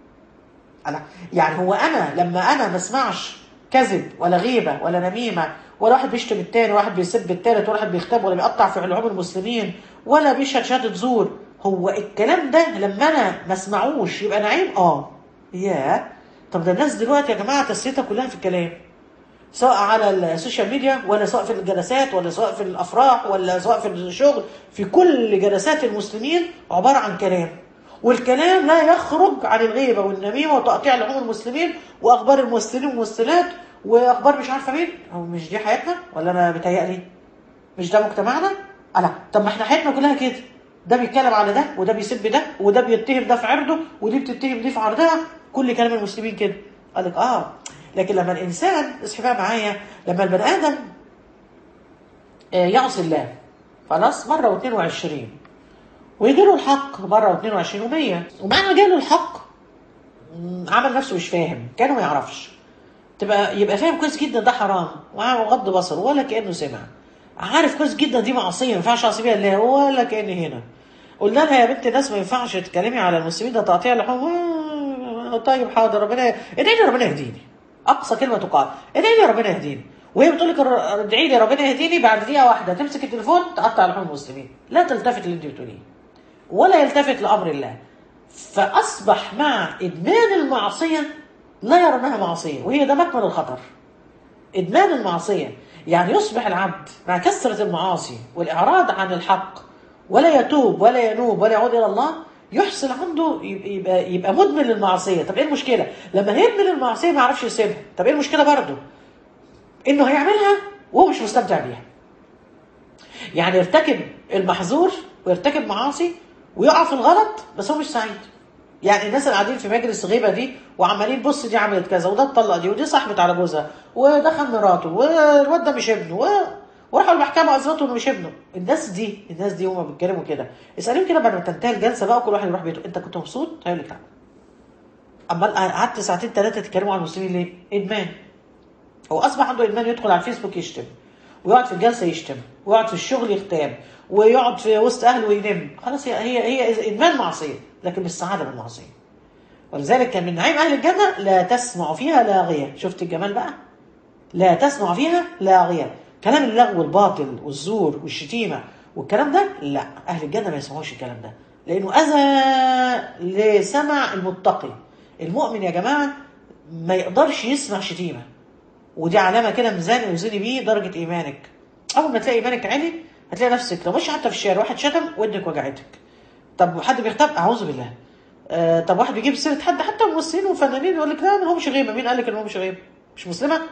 أنا يعني هو أنا لما أنا ما اسمعش كذب ولا غيبة ولا نميمة ولا واحد بيشتم التاني ولا واحد بيسب التالت ولا واحد بيختب ولا بيقطع في لحوم المسلمين ولا بيشهد شهادة زور هو الكلام ده لما أنا ما اسمعوش يبقى نعيم؟ اه ياه طب ده الناس دلوقتي يا جماعة تسليتها كلها في الكلام سواء على السوشيال ميديا ولا سواء في الجلسات ولا سواء في الافراح ولا سواء في الشغل في كل جلسات المسلمين عباره عن كلام والكلام لا يخرج عن الغيبه والنميمه وتقطيع لحوم المسلمين واخبار الممثلين والممثلات واخبار مش عارفه مين هو مش دي حياتنا ولا انا بتهيألي مش ده مجتمعنا انا طب ما احنا حياتنا كلها كده ده بيتكلم على ده وده بيسب ده وده بيتهم ده في عرضه ودي بتتهم دي في عرضها كل كلام المسلمين كده قال لك اه لكن لما الانسان اصحي بقى معايا لما البني ادم آه، يعصي الله خلاص مره و22 ويجي له الحق مره و22 و100 ومع ما جاله الحق مم، عمل نفسه مش فاهم كانه ما يعرفش تبقى يبقى فاهم كويس جدا ده حرام وغض بصره ولا كانه سمع عارف كويس جدا دي معصيه ما ينفعش اعصي بيها الله ولا كاني هنا قلنا لها يا بنت الناس ما ينفعش تتكلمي على المسلمين ده تقطيع لحوم آه، طيب حاضر ربنا ادعي لي ربنا يهديني اقصى كلمه تقال ادعي لي ربنا يهديني وهي بتقول لك الر- ادعي لي ربنا يهديني بعد دقيقه واحده تمسك التليفون تقطع لحوم المسلمين لا تلتفت اللي انت بتقوليه ولا يلتفت لامر الله فاصبح مع ادمان المعصيه لا يرى انها معصيه وهي ده مكمن الخطر ادمان المعصيه يعني يصبح العبد مع كثره المعاصي والاعراض عن الحق ولا يتوب ولا ينوب ولا يعود الى الله يحصل عنده يبقى يبقى مدمن للمعصيه طب ايه المشكله لما يدمن المعصيه ما يعرفش يسيبها طب ايه المشكله برضه انه هيعملها وهو مش مستمتع بيها يعني يرتكب المحظور ويرتكب معاصي ويقع في الغلط بس هو مش سعيد يعني الناس اللي قاعدين في مجلس غيبه دي وعمالين بص دي عملت كذا وده اتطلق دي ودي صاحبت على جوزها وده خان مراته والواد ده مش ابنه و... وراحوا المحكمه اثبتوا انه مش ابنه الناس دي الناس دي هم بيتكلموا كده اساليهم كده بعد ما تنتهي الجلسه بقى وكل واحد يروح بيته انت كنت مبسوط؟ هيقول لك لا اما قعدت ساعتين ثلاثه تتكلموا عن المسلمين ليه؟ ادمان هو اصبح عنده ادمان يدخل على الفيسبوك يشتم ويقعد في الجلسه يشتم ويقعد في الشغل يغتاب ويقعد في وسط اهله وينم خلاص هي هي هي ادمان معصيه لكن مش سعاده بالمعصيه ولذلك كان من نعيم اهل الجنه لا تسمع فيها لاغيه شفت الجمال بقى لا تسمع فيها لاغيه كلام اللغو والباطل والزور والشتيمه والكلام ده لا اهل الجنه ما يسمعوش الكلام ده لانه اذى لسمع المتقي المؤمن يا جماعه ما يقدرش يسمع شتيمه ودي علامه كده ميزان يوزني بيه درجه ايمانك اول ما تلاقي ايمانك عالي هتلاقي نفسك لو ماشي حتى في الشارع واحد شتم ودنك وجعتك طب حد بيغتاب اعوذ بالله آه طب واحد بيجيب سيره حد حتى ممثلين وفنانين يقول لك لا ما همش غيبه مين قال لك ان هم مش غيبه مش مسلمه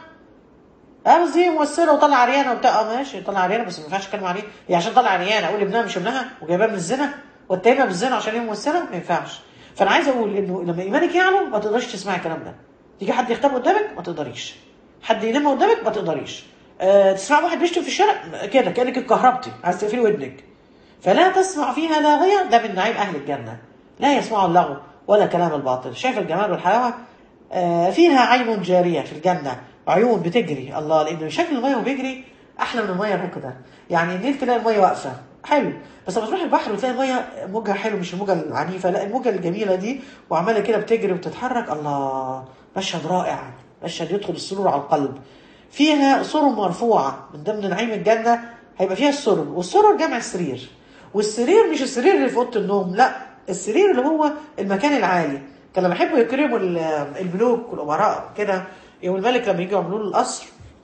اه بس دي ممثله وطلع عريانه وبتاع اه ماشي طلع عريانه بس ما ينفعش اتكلم عليه هي عشان طلع عريانه اقول ابنها مش ابنها وجايباها من الزنا واتهمها بالزنا عشان هي ممثله ما ينفعش فانا عايز اقول انه لما ايمانك يعلو ما تقدرش تسمعي الكلام ده تيجي حد يختم قدامك ما تقدريش حد ينام قدامك ما تقدريش أه تسمع واحد بيشتم في الشارع كده كانك اتكهربتي عايز تقفلي ودنك فلا تسمع فيها لاغية ده من نعيم اهل الجنه لا يسمعوا اللغو ولا كلام الباطل شايف الجمال والحلاوه آه فيها عين جاريه في الجنه عيون بتجري الله لان شكل الميه وهو بيجري احلى من الميه الركضه يعني النيل تلاقي الميه واقفه حلو بس لما تروح البحر وتلاقي الميه موجها حلو مش الموجه العنيفه لا الموجه الجميله دي وعماله كده بتجري وتتحرك الله مشهد رائع مشهد يدخل السرور على القلب فيها سرر مرفوعه من ضمن نعيم الجنه هيبقى فيها السرر والسرر جمع السرير والسرير مش السرير اللي في اوضه النوم لا السرير اللي هو المكان العالي كان لما يحبوا يكرموا الملوك والامراء كده يوم الملك لما يجوا يعملوا له القصر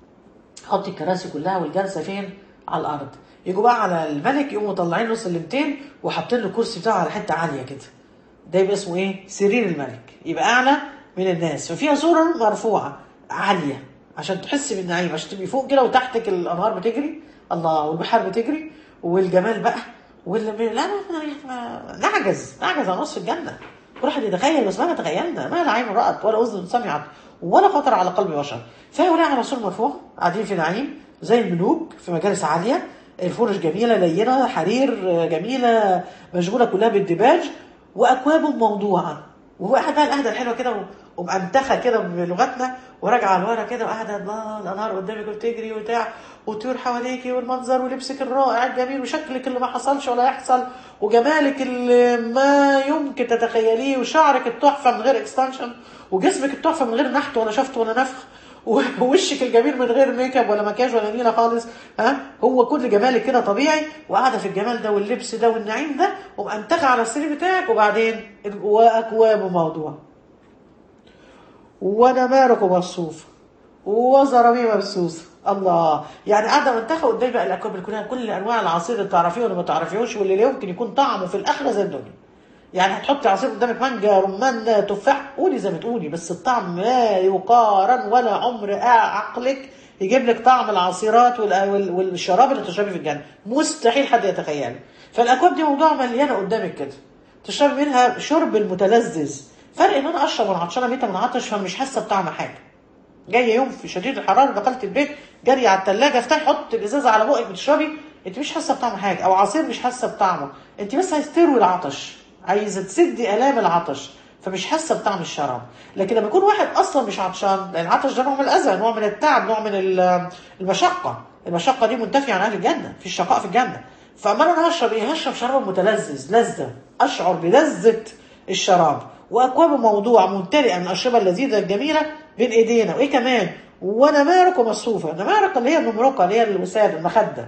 حط الكراسي كلها والجلسه فين؟ على الارض يجوا بقى على الملك يقوموا مطلعين له سلمتين وحاطين له الكرسي بتاعه على حته عاليه كده ده يبقى اسمه ايه؟ سرير الملك يبقى اعلى من الناس ففيها سرر مرفوعه عاليه عشان تحسي بالنعيم عشان تبقي فوق كده وتحتك الانهار بتجري الله والبحار بتجري والجمال بقى واللي لا لا نعجز نعجز عن نصف الجنه واحد يتخيل بس ما تخيلنا ما لا عين رأت ولا أذن سمعت ولا خطر على قلب بشر فهؤلاء على رسول مرفوع قاعدين في نعيم زي الملوك في مجالس عالية الفرش جميلة لينة حرير جميلة مشغولة كلها بالدباج وأكواب موضوعة وهو قاعد بقى القعدة الحلوة كده ومأنتخة كده بلغتنا وراجعة لورا كده وقاعدة الله الأنهار قدامك وبتجري وبتاع وطيور حواليكي والمنظر ولبسك الرائع الجميل وشكلك اللي ما حصلش ولا يحصل وجمالك اللي ما يمكن تتخيليه وشعرك التحفة من غير اكستنشن وجسمك التحفة من غير نحت ولا شفت ولا نفخ ووشك الجميل من غير ميك اب ولا مكياج ولا نيله خالص ها هو كل جمالك كده طبيعي وقاعده في الجمال ده واللبس ده والنعيم ده ومأنتخه على السرير بتاعك وبعدين واكواب موضوع ونمارق مصفوفه وزرابيه مبسوسه الله يعني قاعده منتخه قدامي بقى الاكواب اللي كلها كل انواع العصير اللي تعرفيه واللي ما تعرفيهوش واللي لا يمكن يكون طعمه في الاخره زي الدنيا يعني هتحطي عصير قدامك مانجا رمان تفاح قولي زي ما تقولي بس الطعم لا يقارن ولا عمر عقلك يجيب لك طعم العصيرات والشراب اللي تشربي في الجنه مستحيل حد يتخيله فالاكواب دي موضوع مليانه قدامك كده تشربي منها شرب المتلذذ فرق ان انا اشرب وانا عطشانه ميته من عطش فانا مش حاسه بطعم حاجه جايه يوم في شديد الحراره دخلت البيت جري على الثلاجه افتحي حط الازازه على بقك بتشربي انت مش حاسه بطعم حاجه او عصير مش حاسه بطعمه انت بس عايز تروي العطش عايزه تسدي الام العطش فمش حاسه بطعم الشراب لكن لما يكون واحد اصلا مش عطشان لان العطش ده نوع من الاذى نوع من التعب نوع من المشقه المشقه دي منتفيه عن اهل الجنه في الشقاء في الجنه فاما انا هشرب ايه هشرب شراب متلذذ لذه اشعر بلذه الشراب واكواب موضوع ممتلئه من الاشربه اللذيذه الجميله بين ايدينا وايه كمان ونمارق مصفوفه نمارق اللي هي النمرقه اللي هي الوساد المخده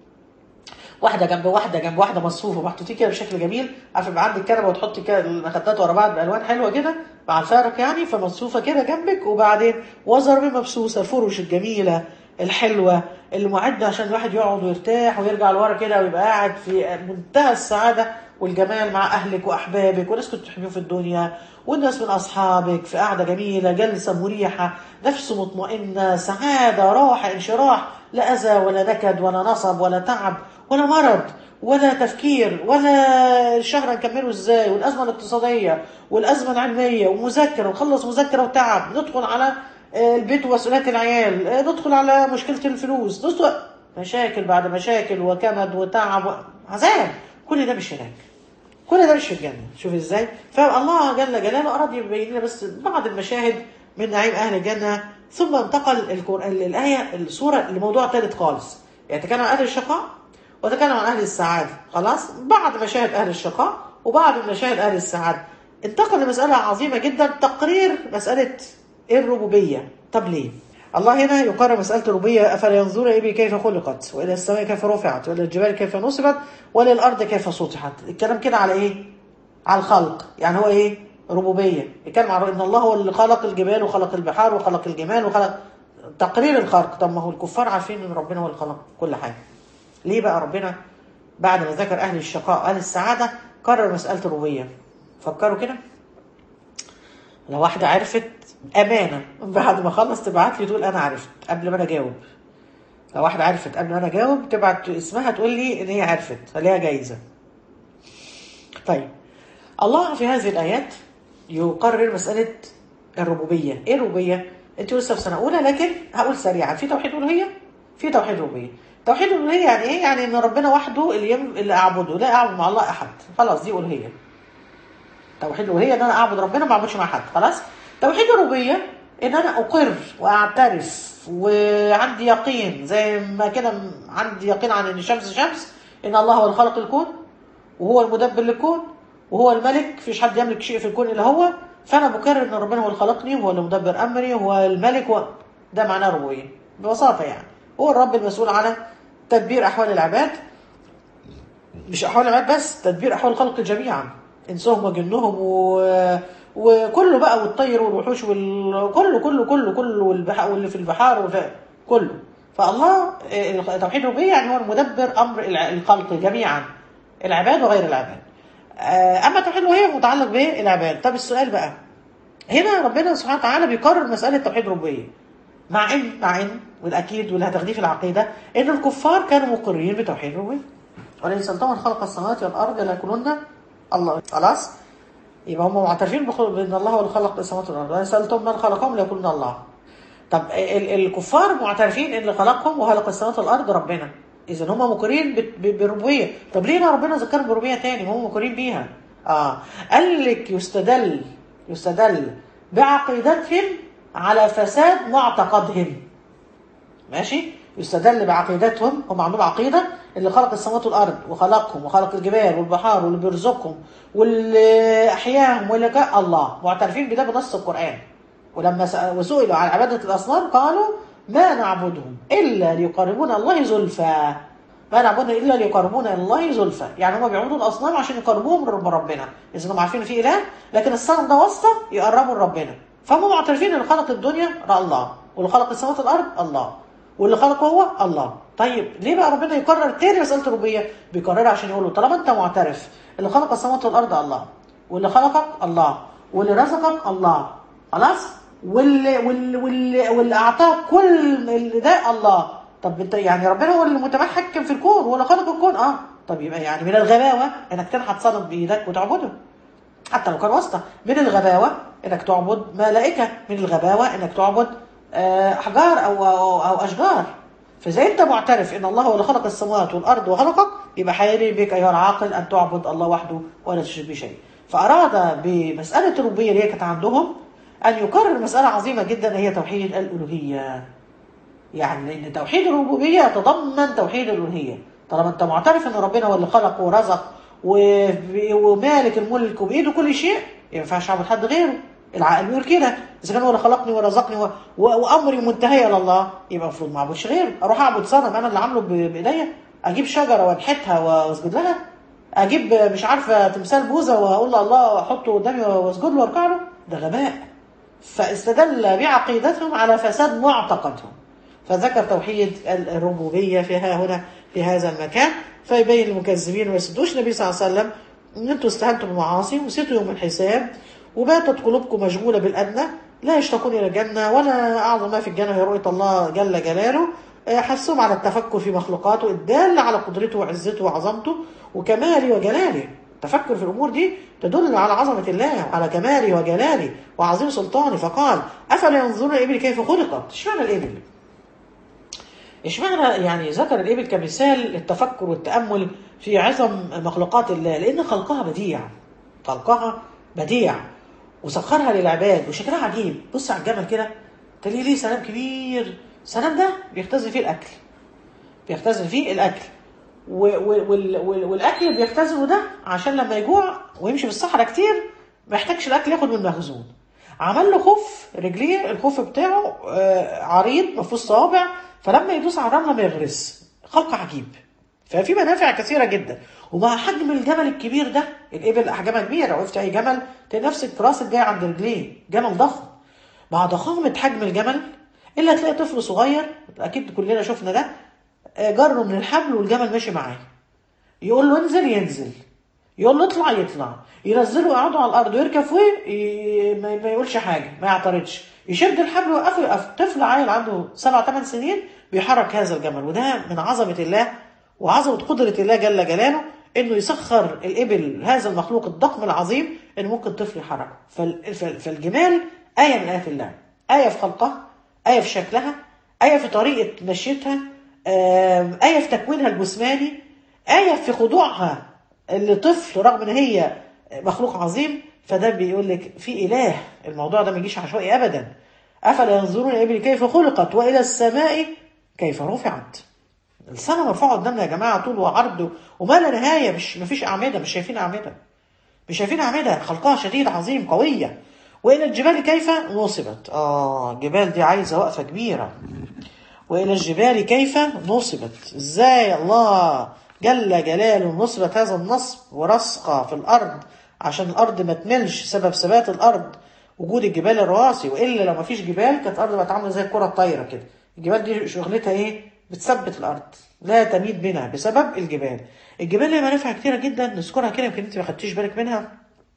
واحده جنب واحده جنب واحده مصفوفه محطوطين كده بشكل جميل عارفه يبقى عندك كنبه وتحطي كده المخدات ورا بعض بالوان حلوه كده مع الفارق يعني فمصفوفه كده جنبك وبعدين وزر مبسوسه الفرش الجميله الحلوه اللي معده عشان الواحد يقعد ويرتاح ويرجع لورا كده ويبقى قاعد في منتهى السعاده والجمال مع اهلك واحبابك وناس كنت تحبيهم في الدنيا والناس من اصحابك في قعده جميله جلسه مريحه نفس مطمئنه سعاده راحه انشراح لا اذى ولا نكد ولا نصب ولا تعب ولا مرض ولا تفكير ولا الشهر هنكمله ازاي والازمه الاقتصاديه والازمه العلميه ومذاكره ونخلص مذاكره وتعب ندخل على البيت ومسؤوليات العيال ندخل على مشكله الفلوس ندخل مشاكل بعد مشاكل وكمد وتعب عذاب كل ده مش هناك كل ده مش في الجنه شوف ازاي فالله جل جلاله اراد يبين لنا بس بعض المشاهد من نعيم اهل الجنه ثم انتقل القران الايه السوره لموضوع ثالث خالص يعني تكلم عن اهل الشقاء وتكلم عن اهل السعاده خلاص بعد مشاهد اهل الشقاء وبعد مشاهد اهل السعاده انتقل لمساله عظيمه جدا تقرير مساله الربوبيه طب ليه الله هنا يقرر مسألة الربوبية أفلا ينظر إلى كيف خلقت وإلى السماء كيف رفعت وإلى الجبال كيف نصبت وإلى الأرض كيف سطحت الكلام كده على إيه؟ على الخلق يعني هو إيه؟ ربوبيه يتكلم عن ان الله هو اللي خلق الجبال وخلق البحار وخلق الجمال وخلق تقرير الخلق طب ما هو الكفار عارفين ان ربنا هو اللي خلق كل حاجه ليه بقى ربنا بعد ما ذكر اهل الشقاء اهل السعاده كرر مساله الربوبيه فكروا كده لو واحده عرفت امانه بعد ما خلص تبعت لي تقول انا عرفت قبل ما انا اجاوب لو واحده عرفت قبل ما انا اجاوب تبعت اسمها تقول لي ان هي عرفت فليها جايزه طيب الله في هذه الايات يقرر مساله الربوبيه ايه الربوبيه انت لسه في سنه اولى لكن هقول سريعا في توحيد الوهيه في توحيد ربوبيه توحيد الالوهيه يعني ايه يعني ان ربنا وحده اللي يم... اللي اعبده لا اعبد مع الله احد خلاص دي الوهيه توحيد الالوهيه ان انا اعبد ربنا ما اعبدش مع حد خلاص توحيد الربوبيه ان انا اقر واعترف وعندي يقين زي ما كده عندي يقين عن ان الشمس شمس ان الله هو الخالق الكون وهو المدبر للكون وهو الملك مفيش حد يملك شيء في الكون الا هو فانا بكرر ان ربنا هو اللي خلقني وهو اللي مدبر امري وهو الملك و... ده معناه ربوبيه ببساطه يعني هو الرب المسؤول على تدبير احوال العباد مش احوال العباد بس تدبير احوال الخلق جميعا انسهم وجنهم و... وكله بقى والطير والوحوش وال... كله كله كله كله والبح... واللي في البحار وفي... كله فالله توحيد الربوبيه يعني هو المدبر امر الخلق جميعا العباد وغير العباد اما توحيد الالوهيه متعلق بالعباد طب السؤال بقى هنا ربنا سبحانه وتعالى بيقرر مساله توحيد الربوبيه مع ان مع ان والاكيد واللي هتاخديه في العقيده ان الكفار كانوا مقرين بتوحيد الربوبيه ولئن سالتهم من خلق السماوات والارض ليقولن الله خلاص يبقى هم معترفين بان الله هو اللي خلق السماوات والارض ولئن سالتهم من خلقهم ليقولن الله طب الكفار معترفين ان اللي خلقهم وخلق السماوات والارض ربنا اذا هم مقرين بالربوبيه طب ليه ربنا ذكرهم بالربوبيه تاني هم مقرين بيها اه قال لك يستدل يستدل بعقيدتهم على فساد معتقدهم ماشي يستدل بعقيدتهم هم عندهم عقيده اللي خلق السماوات والارض وخلقهم وخلق الجبال والبحار واللي بيرزقهم واللي احياهم واللي كان الله معترفين بده بنص القران ولما وسئلوا عن عباده الاصنام قالوا ما نعبدهم الا ليقربونا الله زلفى ما نعبدهم الا ليقربونا الى الله زلفى يعني هم بيعبدوا الاصنام عشان يقربوهم من ربنا اذا هم عارفين في اله لكن الصنم ده واسطه يقربوا لربنا فهم معترفين ان خلق الدنيا الله واللي خلق السماوات والارض الله واللي خلقه هو الله طيب ليه بقى ربنا يكرر تاني مساله الربوبيه بيكررها عشان يقولوا طالما انت معترف اللي خلق السماوات والارض الله واللي خلقك الله واللي رزقك الله خلاص واللي واللي واللي, واللي اعطاك كل اللي ده الله طب انت يعني ربنا هو اللي متحكم في الكون هو اللي خلق الكون اه طب يبقى يعني من الغباوه انك تنحت صنم بايدك وتعبده حتى لو كان واسطه من الغباوه انك تعبد ملائكه من الغباوه انك تعبد احجار او او, أو اشجار فاذا انت معترف ان الله هو اللي خلق السماوات والارض وخلقك يبقى حيري بك ايها العاقل ان تعبد الله وحده ولا تشرك به شيء فاراد بمساله الربوبيه اللي هي كانت عندهم ان يكرر مساله عظيمه جدا هي توحيد الالوهيه يعني لان توحيد الربوبيه يتضمن توحيد الالوهيه طالما انت معترف ان ربنا هو اللي خلق ورزق ومالك الملك وبايده كل شيء ما ينفعش اعبد حد غيره العقل بيقول كده اذا كان هو اللي خلقني ورزقني و... و... وامري منتهي الى الله يبقى المفروض ما اعبدش غيره اروح اعبد صنم انا اللي عامله ب... بايديا اجيب شجره وانحتها واسجد لها اجيب مش عارفه تمثال بوذا واقول له الله واحطه قدامي واسجد له واركع له ده غباء فاستدل بعقيدتهم على فساد معتقدهم فذكر توحيد الربوبيه فيها هنا في هذا المكان فيبين المكذبين وما يصدقوش النبي صلى الله عليه وسلم ان انتوا استهنتم بالمعاصي ونسيتوا يوم الحساب وباتت قلوبكم مشغولة بالأدنى لا يشتاقون إلى الجنة ولا أعظم ما في الجنة هي رؤية الله جل جلاله حثهم على التفكر في مخلوقاته الدالة على قدرته وعزته وعظمته وكماله وجلاله التفكر في الأمور دي تدل على عظمة الله على كماله وجلاله وعظيم سلطانه فقال أفلا ينظرون الإبل كيف خلقت اشمعنى الإبل اشمعنى يعني ذكر الإبل كمثال التفكر والتأمل في عظم مخلوقات الله لأن خلقها بديع خلقها بديع وسخرها للعباد وشكلها عجيب بص على الجمل كده تلاقيه ليه سلام كبير السلام ده بيختزل فيه الاكل بيختزل فيه الاكل و و وال وال والاكل بيختزله ده عشان لما يجوع ويمشي في الصحراء كتير ما يحتاجش الاكل ياخد من المخزون عمل له خف رجليه الخف بتاعه آه عريض ما فيهوش صوابع فلما يدوس على الرمله ما يغرس خلق عجيب ففي منافع كثيره جدا ومع حجم الجمل الكبير ده الابل احجامها كبيره وقفت اي جمل تلاقي نفسك في راسك جاي عند رجليه جمل ضخم مع ضخامه حجم الجمل الا تلاقي طفل صغير اكيد كلنا شفنا ده آه، جره من الحبل والجمل ماشي معاه يقول له انزل ينزل يقول له اطلع يطلع ينزله يقعدوا على الارض ويركب فوق ي- ما ما يقولش حاجه ما يعترضش يشد الحبل ويوقفه يقف طفل عيل عنده سبع ثمان سنين بيحرك هذا الجمل وده من عظمه الله وعظمه قدره الله جل جلاله انه يسخر الابل هذا المخلوق الضخم العظيم ان ممكن طفل يحركه فال- فال- فالجمال ايه من ايات الله ايه في خلقها ايه في شكلها ايه في طريقه مشيتها آم، ايه في تكوينها الجسماني آية في خضوعها لطفل رغم ان هي مخلوق عظيم فده بيقول لك في إله الموضوع ده ما يجيش عشوائي أبدا أفلا ينظرون إلى الإبل كيف خلقت وإلى السماء كيف رفعت السماء مرفوعة قدامنا يا جماعة طول وعرض وما لا نهاية مش مفيش أعمدة مش شايفين أعمدة مش شايفين أعمدة خلقها شديد عظيم قوية وإلى الجبال كيف نصبت آه الجبال دي عايزة وقفة كبيرة وإلى الجبال كيف نصبت إزاي الله جل جلاله نصبت هذا النصب ورسقة في الأرض عشان الأرض ما تملش سبب ثبات الأرض وجود الجبال الرواسي وإلا لو ما فيش جبال كانت الأرض بقت عاملة زي الكرة الطايرة كده الجبال دي شغلتها إيه بتثبت الأرض لا تميد منها بسبب الجبال الجبال لها منافع كتيرة جدا نذكرها كده يمكن أنت ما خدتيش بالك منها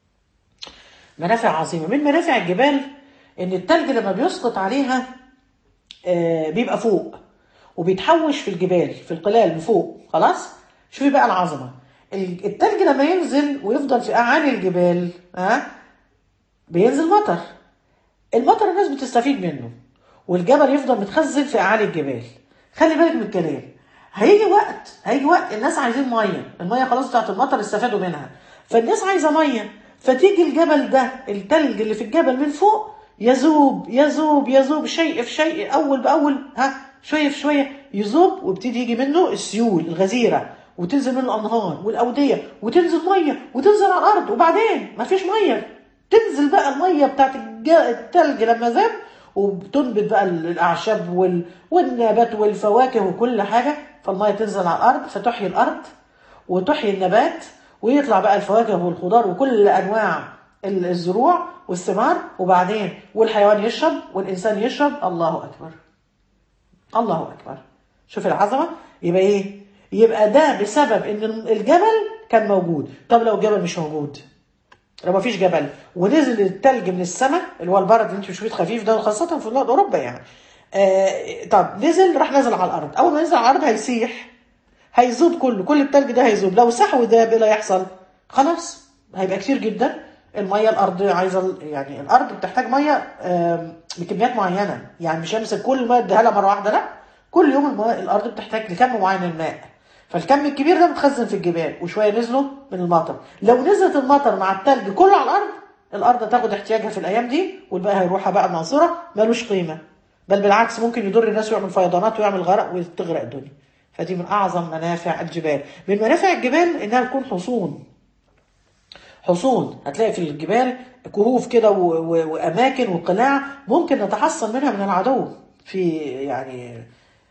منافع عظيمة من منافع الجبال إن التلج لما بيسقط عليها آه، بيبقى فوق وبيتحوش في الجبال في القلال من فوق خلاص شوفي بقى العظمه ال- التلج لما ينزل ويفضل في اعالي الجبال ها بينزل مطر المطر الناس بتستفيد منه والجبل يفضل متخزن في اعالي الجبال خلي بالك من الكلام هيجي وقت هيجي وقت الناس عايزين ميه الميه خلاص بتاعت المطر استفادوا منها فالناس عايزه ميه فتيجي الجبل ده التلج اللي في الجبل من فوق يذوب يذوب يذوب شيء في شيء اول باول ها شويه في شويه يذوب ويبتدي يجي منه السيول الغزيره وتنزل منه الانهار والاوديه وتنزل ميه وتنزل على الارض وبعدين مفيش ميه تنزل بقى الميه بتاعت الج- التلج لما ذاب وبتنبت بقى الاعشاب وال... والنبات والفواكه وكل حاجه فالميه تنزل على الارض فتحيي الارض وتحيي النبات ويطلع بقى الفواكه والخضار وكل انواع ال- الزروع والثمار وبعدين والحيوان يشرب والانسان يشرب الله اكبر الله اكبر شوف العظمه يبقى ايه يبقى ده بسبب ان الجبل كان موجود طب لو الجبل مش موجود لو ما فيش جبل ونزل التلج من السماء اللي هو البرد اللي انت بتشوفيه الخفيف ده خاصه في بلاد اوروبا يعني آه طب نزل راح نزل على الارض اول ما نزل على الارض هيسيح هيذوب كله كل التلج ده هيذوب لو ساح وذاب ايه اللي هيحصل خلاص هيبقى كتير جدا الميه الارض عايزه يعني الارض بتحتاج ميه آم، بكميات معينه يعني مش همسك كل الميه اديها لها مره واحده لا كل يوم الميه الارض بتحتاج لكم معين من الماء فالكم الكبير ده متخزن في الجبال وشويه نزلوا من المطر لو نزلت المطر مع التلج كله على الارض الارض تاخد احتياجها في الايام دي والباقي هيروحها بقى ناصره ملوش قيمه بل بالعكس ممكن يضر الناس ويعمل فيضانات ويعمل غرق وتغرق الدنيا فدي من اعظم منافع الجبال من منافع الجبال انها تكون حصون حصون هتلاقي في الجبال كهوف كده و- و- واماكن وقلاع ممكن نتحصن منها من العدو في يعني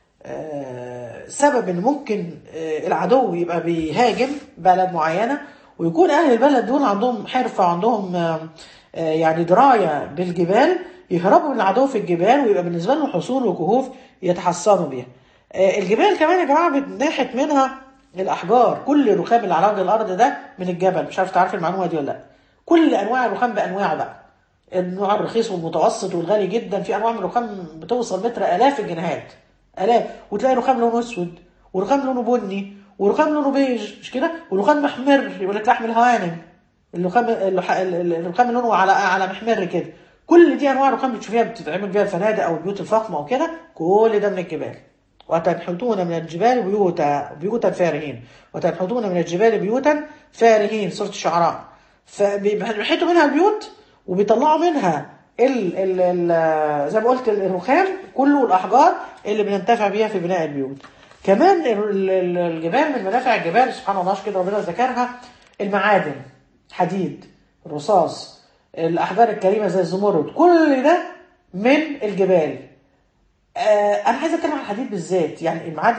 آه، سبب ان ممكن آه، العدو يبقى بيهاجم بلد معينه ويكون اهل البلد دول عندهم حرفه وعندهم آه، آه، يعني درايه بالجبال يهربوا من العدو في الجبال ويبقى بالنسبه لهم حصون وكهوف يتحصنوا بيها. آه، الجبال كمان يا جماعه بتنحت منها الاحجار كل الرخام اللي على وجه الارض ده من الجبل مش عارف تعرف المعلومه دي ولا لا كل انواع الرخام بانواعه بقى النوع الرخيص والمتوسط والغالي جدا في انواع من الرخام بتوصل متر الاف الجنيهات الاف وتلاقي رخام لونه اسود ورخام لونه بني ورخام لونه بيج مش كده ورخام محمر يقول لك لحم الهوانم الرخام اللح- ال- ال- الرخام اللي لونه على على محمر كده كل دي انواع رخام بتشوفيها بتتعمل بيها الفنادق او البيوت الفخمه وكده كل ده من الجبال وتنحتون من الجبال بيوتا بيوتا فارهين وتنحتون من الجبال بيوتا فارهين سورة الشعراء فبيحيطوا منها البيوت وبيطلعوا منها ال ال ال زي ما قلت الرخام كله الاحجار اللي بننتفع بيها في بناء البيوت كمان ال- ال- الجبال من منافع الجبال سبحان الله عشان كده ربنا ذكرها المعادن حديد الرصاص الاحجار الكريمه زي الزمرد كل ده من الجبال آه انا عايزه اتكلم عن الحديد بالذات يعني المعادن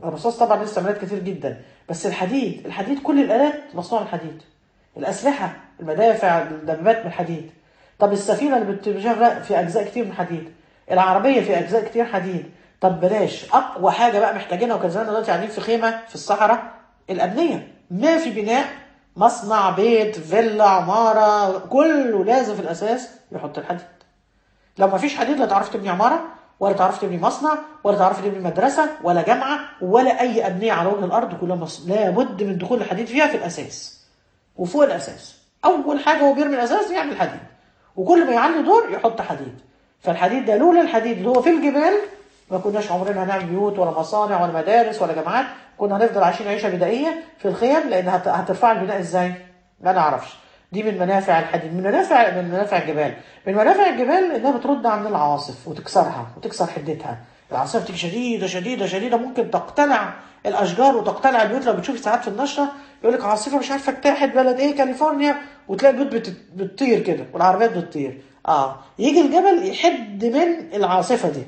الرصاص طبعا له استعمالات كتير جدا بس الحديد الحديد كل الالات مصنوعه من الحديد الاسلحه المدافع الدبابات من الحديد طب السفينه اللي بتغرق في اجزاء كتير من حديد العربيه في اجزاء كتير حديد طب بلاش اقوى حاجه بقى محتاجينها وكان زمان دلوقتي قاعدين في خيمه في الصحراء الابنيه ما في بناء مصنع بيت فيلا عماره كله لازم في الاساس يحط الحديد لو ما فيش حديد لا تعرف تبني عماره ولا تعرف تبني مصنع ولا تعرف تبني مدرسه ولا جامعه ولا اي ابنيه على وجه الارض كلها مص... لابد من دخول الحديد فيها في الاساس وفوق الاساس اول حاجه هو بيرمي الاساس يعمل حديد وكل ما يعلي دور يحط حديد فالحديد ده لولا الحديد اللي هو في الجبال ما كناش عمرنا هنعمل بيوت ولا مصانع ولا مدارس ولا جامعات كنا هنفضل عايشين عيشه بدائيه في الخيم لان هت... هترفع البناء ازاي؟ ما نعرفش دي من منافع الحديد من منافع من منافع الجبال من منافع الجبال انها بترد عن العواصف وتكسرها وتكسر حدتها العاصفه تيجي شديده شديده شديده ممكن تقتلع الاشجار وتقتلع البيوت لو بتشوف ساعات في النشره يقول لك عاصفه مش عارفه اجتاحت بلد ايه كاليفورنيا وتلاقي البيوت بت... بتطير كده والعربيات بتطير اه يجي الجبل يحد من العاصفه دي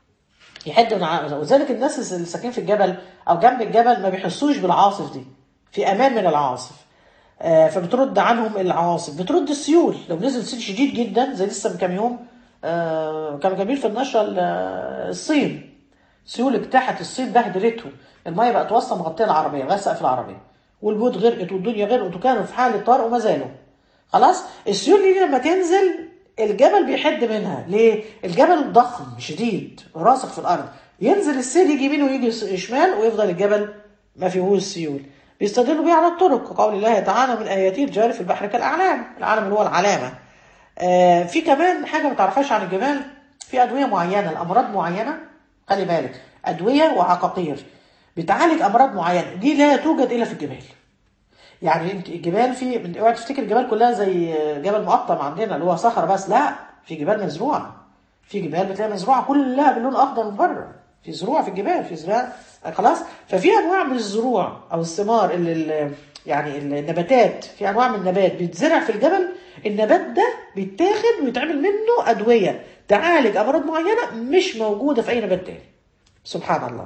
يحد من ع... وذلك الناس اللي ساكنين في الجبل او جنب الجبل ما بيحسوش بالعاصف دي في امان من العواصف آه فبترد عنهم العواصف بترد السيول لو نزل سيل شديد جدا زي لسه من كام يوم آه كانوا جايبين في النشره الصين سيول اجتاحت الصين بهدلته الميه بقت واصله مغطيه العربيه لغايه سقف العربيه والبيوت غرقت والدنيا غرقت وكانوا في حاله طارئ وما زالوا خلاص السيول دي لما تنزل الجبل بيحد منها ليه الجبل ضخم شديد راسخ في الارض ينزل السيل يجي يمين ويجي شمال ويفضل الجبل ما فيهوش سيول بيستدلوا بيه على الطرق كقول الله تعالى من اياته الجاري في البحر كالاعلام العلم اللي هو العلامه آه في كمان حاجه ما تعرفهاش عن الجبال في ادويه معينه لامراض معينه خلي بالك ادويه وعقاقير بتعالج امراض معينه دي لا توجد الا في الجبال يعني انت الجبال في من اوعى تفتكر الجبال كلها زي جبل مقطم عندنا اللي هو صخر بس لا في جبال مزروعه في جبال بتلاقي مزروعه كلها باللون الاخضر من بره في زروع في الجبال في زراعه خلاص ففي انواع من الزروع او الثمار اللي يعني النباتات في انواع من النبات بيتزرع في الجبل النبات ده بيتاخد ويتعمل منه ادويه تعالج امراض معينه مش موجوده في اي نبات تاني سبحان الله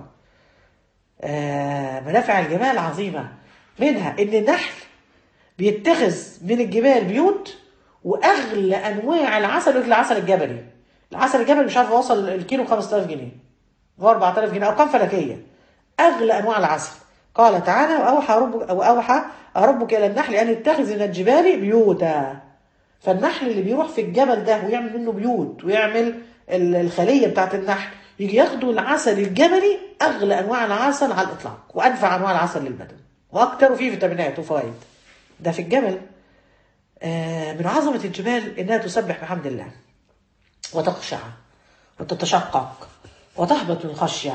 آه منافع الجبال عظيمه منها ان النحل بيتخذ من الجبال بيوت واغلى انواع العسل العسل الجبلي العسل الجبلي مش عارف وصل الكيلو 5000 جنيه و 4000 جنيه ارقام فلكيه اغلى انواع العسل قال تعالى واوحى ربك واوحى ربك الى النحل ان اتخذ من الجبال بيوتا فالنحل اللي بيروح في الجبل ده ويعمل منه بيوت ويعمل الخليه بتاعت النحل يجي ياخدوا العسل الجبلي اغلى انواع العسل على الاطلاق وانفع انواع العسل للبدن واكثر فيه فيتامينات وفوائد ده في الجبل آه من عظمه الجبال انها تسبح بحمد الله وتخشع وتتشقق وتهبط من الخشيه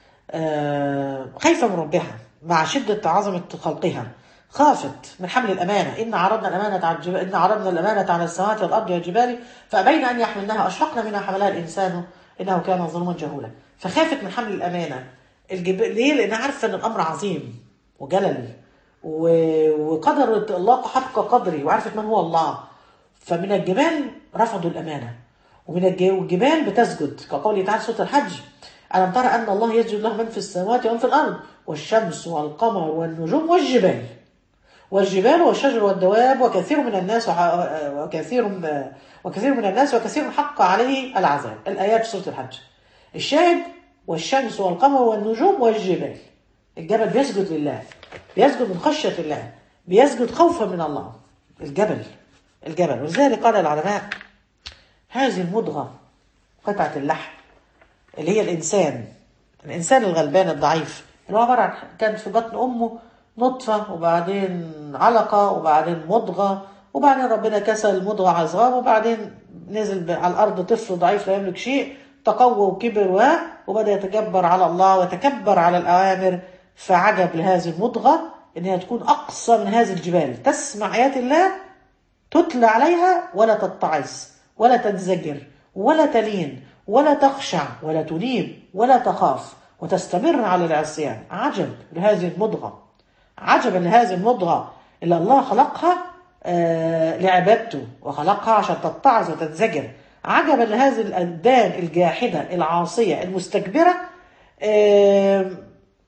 آه خايفه من ربها مع شده عظمه خلقها خافت من حمل الأمانة إن عرضنا الأمانة على الجبال إن عرضنا الأمانة على السماوات والأرض والجبال فأبين أن يحملنها أشفقنا منها حملها الإنسان إنه كان ظلما جهولا فخافت من حمل الأمانة الجبال ليه؟ لأنها عارفة أن الأمر عظيم وجلل و... وقدر الله حق قدري وعرفت من هو الله فمن الجبال رفضوا الأمانة ومن الجبال بتسجد كقوله تعالى سورة الحج ألم ترى أن الله يسجد له من في السماوات ومن في الأرض والشمس والقمر والنجوم والجبال والجبال والشجر والدواب وكثير من الناس وكثير وكثير من الناس وكثير حق عليه العذاب الآيات في سورة الحج الشاهد والشمس والقمر والنجوم والجبال الجبل بيسجد لله بيسجد من خشية الله بيسجد خوفا من الله الجبل الجبل ولذلك قال العلماء هذه المضغة قطعة اللحم اللي هي الإنسان الإنسان الغلبان الضعيف اللي هو عبارة عن كان في بطن أمه نطفة وبعدين علقة وبعدين مضغة وبعدين ربنا كسى المضغة عظام وبعدين نزل على الأرض طفل ضعيف لا يملك شيء تقوى وكبر و وبدأ يتجبر على الله ويتكبر على الأوامر فعجب لهذه المضغة إنها تكون أقصى من هذه الجبال تسمع آيات الله تتلى عليها ولا تتعظ ولا تنزجر ولا تلين ولا تخشع ولا تنيب ولا تخاف وتستمر على العصيان عجب لهذه المضغة عجبا لهذه المضغة اللي الله خلقها آه لعبادته وخلقها عشان تتعظ وتنزجر عجبا لهذه الأبدان الجاحدة العاصية المستكبرة آه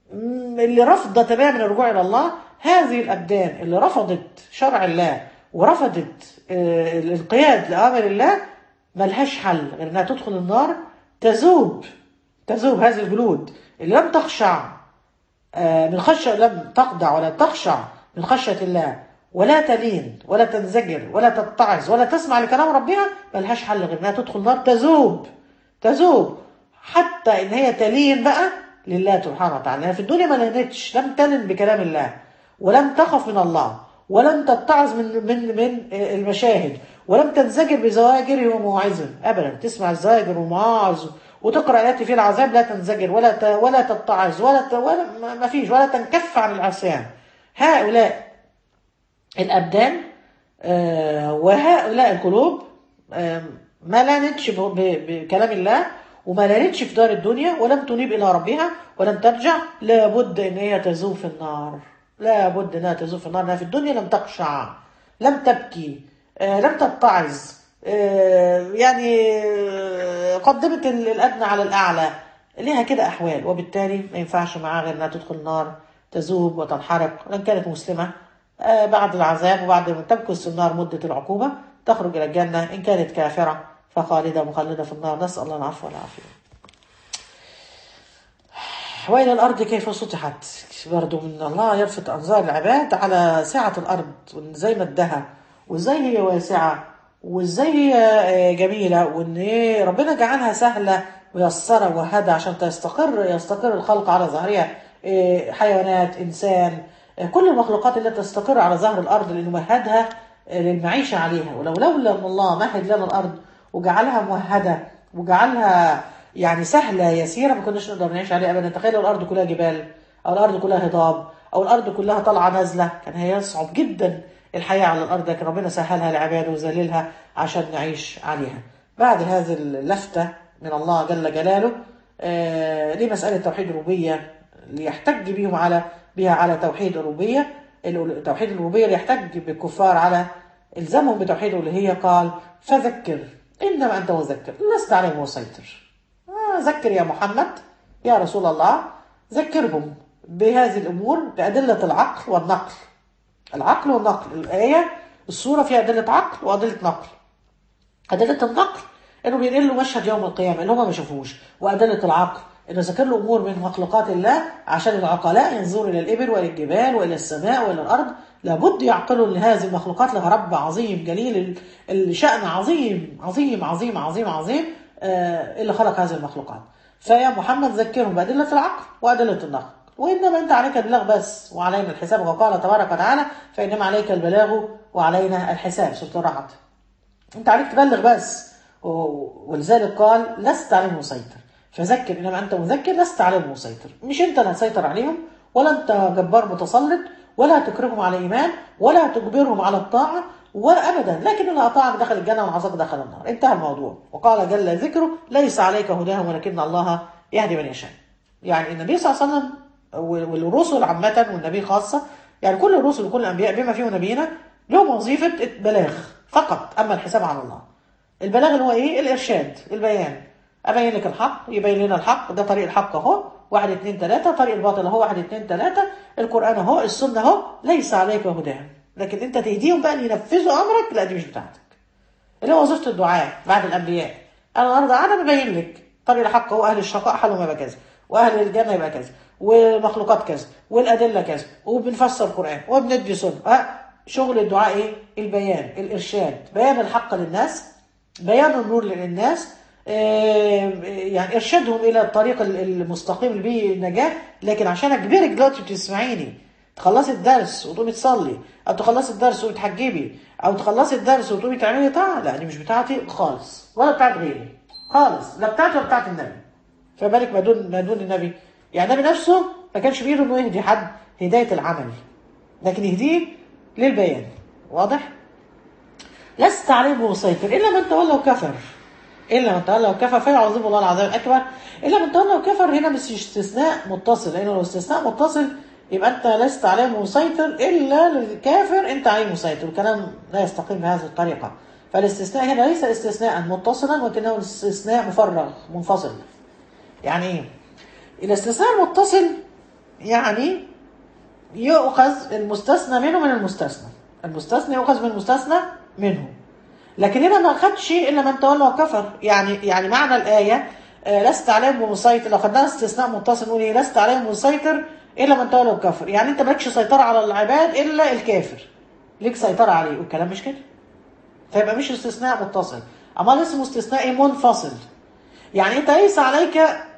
م- اللي رافضة تماما الرجوع إلى الله هذه الأبدان اللي رفضت شرع الله ورفضت آه، الانقياد لأمر الله ملهاش حل غير إنها تدخل النار تذوب تذوب هذه الجلود اللي لم تخشع آه، من خشية لم تخضع ولا تخشع من خشية الله ولا تلين ولا تنزجر ولا تتعظ ولا تسمع لكلام ربها ملهاش حل غير انها تدخل نار تذوب تذوب حتى ان هي تلين بقى لله سبحانه وتعالى لأن في الدنيا ما لهنتش لم تلن بكلام الله ولم تخف من الله ولم تتعظ من من من المشاهد ولم تنزجر بزواجر ومواعظ ابدا تسمع الزواجر والمواعظ وتقرا ايات في العذاب لا تنزجر ولا ت... ولا تتعظ ولا ت... ولا ما- ما فيش ولا تنكف عن العصيان هؤلاء الأبدان آه، وهؤلاء القلوب آه، ما لانتش ب- ب- بكلام الله وما لانتش في دار الدنيا ولم تنيب إلى ربها ولم ترجع لابد إن هي تذوب في النار لابد إنها تذوب في النار إنها في الدنيا لم تخشع لم تبكي آه، لم تتعظ آه، يعني آه، قدمت ال- الأدنى على الأعلى ليها كده أحوال وبالتالي ما ينفعش معاها غير إنها تدخل النار تذوب وتنحرق وإن كانت مسلمة آه، بعد العذاب وبعد ما تمكث في النار مدة العقوبة تخرج إلى الجنة إن كانت كافرة فخالدة مخلدة في النار نسأل الله العفو والعافية وإلى الأرض كيف سطحت برضو من الله يلفت أنظار العباد على سعة الأرض وإزاي مدها وإزاي هي واسعة وإزاي هي آه، جميلة وإن إيه ربنا جعلها سهلة ميسرة وهدى عشان تستقر يستقر الخلق على ظهرها آه، حيوانات إنسان آه، كل المخلوقات اللي تستقر على ظهر الأرض لأنه مهدها آه، للمعيشة عليها ولو لولا أن الله مهد لنا الأرض وجعلها مهدة وجعلها يعني سهلة يسيرة ما كناش نقدر نعيش عليها أبدا تخيل لو الأرض كلها جبال أو الأرض كلها هضاب أو الأرض كلها طالعة نازلة كان هيصعب جدا الحياة على الأرض لكن ربنا سهلها لعباده وذللها عشان نعيش عليها بعد هذه اللفتة من الله جل جلاله آه ليه مسألة توحيد الربوبية ليحتج بيهم على بها على توحيد الربوبية ال- توحيد الربوبية ليحتج بالكفار على إلزامهم بتوحيد الألوهية قال فذكر إنما أنت مذكر لست عليهم مسيطر آه ذكر يا محمد يا رسول الله ذكرهم بهذه الأمور بأدلة العقل والنقل العقل والنقل الآية السورة فيها أدلة عقل وأدلة نقل أدلة النقل إنه بينقل له مشهد يوم القيامة اللي هم ما شافوش وأدلة العقل إنه ذكر له أمور من مخلوقات الله عشان العقلاء ينظروا إلى الإبل وإلى الجبال وإلى السماء وإلى الأرض لابد يعقلوا أن هذه المخلوقات لها رب عظيم جليل ال- الشأن عظيم عظيم عظيم عظيم عظيم آه اللي خلق هذه المخلوقات فيا محمد ذكرهم بأدلة العقل وأدلة النقل وإنما أنت عليك البلاغ بس وعلينا الحساب وقال تبارك وتعالى فإنما عليك البلاغ وعلينا الحساب سورة الرعد انت عليك تبلغ بس و- ولذلك قال لست عليهم مسيطر فذكر انما انت مذكر لست عليهم مسيطر مش انت اللي هتسيطر عليهم ولا انت جبار متسلط ولا تكرههم على ايمان ولا تجبرهم على الطاعه ولا ابدا لكن اللي اطاعك دخل الجنه ومن عصاك دخل النار انتهى الموضوع وقال جل ذكره ليس عليك هداهم ولكن الله يهدي من يشاء يعني النبي صلى الله عليه وسلم والرسل عامه والنبي خاصه يعني كل الرسل وكل الانبياء بما فيهم نبينا لهم وظيفه بلاغ فقط اما الحساب على الله البلاغ اللي هو ايه الارشاد البيان ابين لك الحق يبين لنا الحق ده طريق الحق اهو واحد اتنين تلاته طريق الباطل اهو واحد اتنين تلاته القران اهو السنه اهو ليس عليك هداهم لكن انت تهديهم بقى ان ينفذوا امرك لا دي مش بتاعتك اللي هو وظيفه الدعاء بعد الانبياء انا النهارده انا ببين لك طريق الحق هو اهل الشقاء حالهم يبقى كذا واهل الجنه يبقى كذا والمخلوقات كذا والادله كذا وبنفسر القران وبندي سنه أه شغل الدعاء ايه البيان الارشاد بيان الحق للناس بيان النور للناس آه، يعني ارشادهم الى الطريق المستقيم اللي بيه النجاه لكن عشان اجبرك دلوقتي بتسمعيني تخلصي الدرس وتقومي تصلي او تخلصي الدرس وتقومي تحجبي او تخلصي الدرس وتقومي تعملي طاعه لا دي مش بتاعتي خالص ولا بتاعت غيري خالص لا بتاعتي ولا بتاعت النبي فما بالك ما دون ما دون النبي يعني النبي نفسه ما كانش بايده انه يهدي حد هدايه العمل لكن يهديه للبيان واضح لست عليهم مسيطر الا من تولى وكفر الا من تولى وكفر فيعذبه الله العذاب الاكبر الا من تولى وكفر هنا مش استثناء متصل لانه لو استثناء متصل يبقى انت لست عليه مسيطر الا للكافر انت عليه مسيطر الكلام لا يستقيم بهذه الطريقه فالاستثناء هنا ليس استثناء متصلا ولكنه استثناء مفرغ منفصل يعني ايه الاستثناء المتصل يعني يؤخذ المستثنى منه من المستثنى المستثنى يؤخذ من المستثنى منه لكن هنا ما خدش الا من تولى وكفر يعني يعني معنى الايه آه، لست عليهم بمسيطر لو خدناها استثناء متصل نقول ايه لست عليهم بمسيطر الا من تولى وكفر يعني انت مالكش سيطره على العباد الا الكافر ليك سيطره عليه والكلام مش كده فيبقى مش استثناء متصل امال اسمه استثناء إيه؟ منفصل يعني انت ليس عليك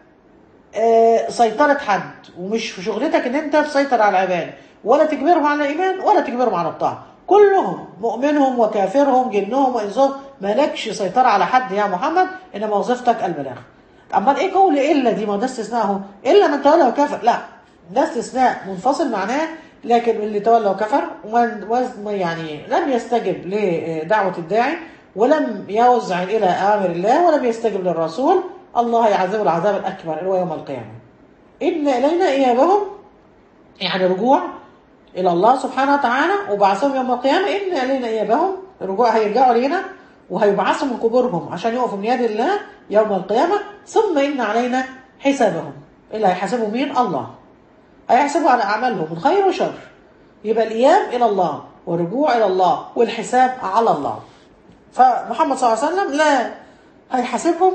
آه، سيطرة حد ومش في شغلتك ان انت تسيطر على العباد ولا تجبرهم على الايمان ولا تجبرهم على الطاعة كلهم مؤمنهم وكافرهم جنهم وانسهم مالكش سيطرة على حد يا محمد انما وظيفتك البلاغ اما ايه قول الا دي ما ده استثناء اهو الا من تولى وكفر لا ده استثناء منفصل معناه لكن اللي تولى وكفر وما- وما- يعني لم يستجب لدعوة الداعي ولم يوزع إلى أوامر الله ولم يستجب للرسول الله يعذبه العذاب الأكبر اللي هو يوم القيامة إن إلينا إيابهم يعني رجوع إلى الله سبحانه وتعالى وبعثهم يوم القيامة إن إلينا إيابهم رجوع هيرجعوا لينا وهيبعثوا من قبورهم عشان يقفوا من يد الله يوم القيامة ثم إن علينا حسابهم اللي هيحاسبوا مين الله هيحسبوا على أعمالهم من خير وشر يبقى الإياب إلى الله والرجوع إلى الله والحساب على الله فمحمد صلى الله عليه وسلم لا هيحاسبهم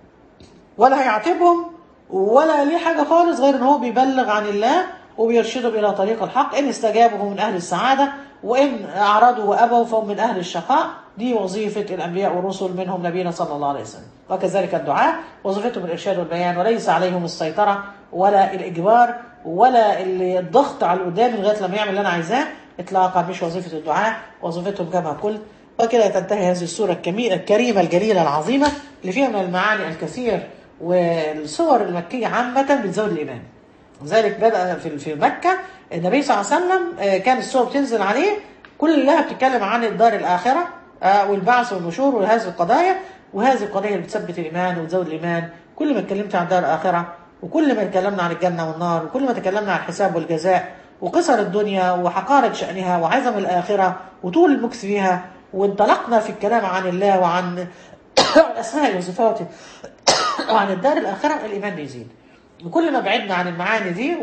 ولا هيعاتبهم ولا ليه حاجة خالص غير ان هو بيبلغ عن الله وبيرشدهم الى طريق الحق ان استجابوا هم من اهل السعادة وان اعرضوا وابوا فهم من اهل الشقاء دي وظيفة الانبياء والرسل منهم نبينا صلى الله عليه وسلم وكذلك الدعاء وظيفتهم الارشاد والبيان وليس عليهم السيطرة ولا الاجبار ولا الضغط على القدام لغاية لما يعمل اللي انا عايزاه اطلاقا مش وظيفة الدعاء وظيفتهم كما قلت وكده تنتهي هذه السورة الكمي- الكريمة الجليلة العظيمة اللي فيها من المعاني الكثير والصور المكية عامة بتزود الإيمان لذلك بدأ في في مكة النبي صلى الله عليه وسلم آه، كان السور بتنزل عليه كلها بتتكلم عن الدار الآخرة آه، والبعث والنشور وهذه القضايا وهذه القضايا اللي بتثبت الإيمان وتزود الإيمان كل ما اتكلمت عن الدار الآخرة وكل ما اتكلمنا عن الجنة والنار وكل ما تكلمنا عن الحساب والجزاء وقصر الدنيا وحقارة شأنها وعظم الآخرة وطول المكس فيها وانطلقنا في الكلام عن الله وعن أسماء وصفاته وعن الدار الآخرة الإيمان بيزيد وكل ما بعدنا عن المعاني دي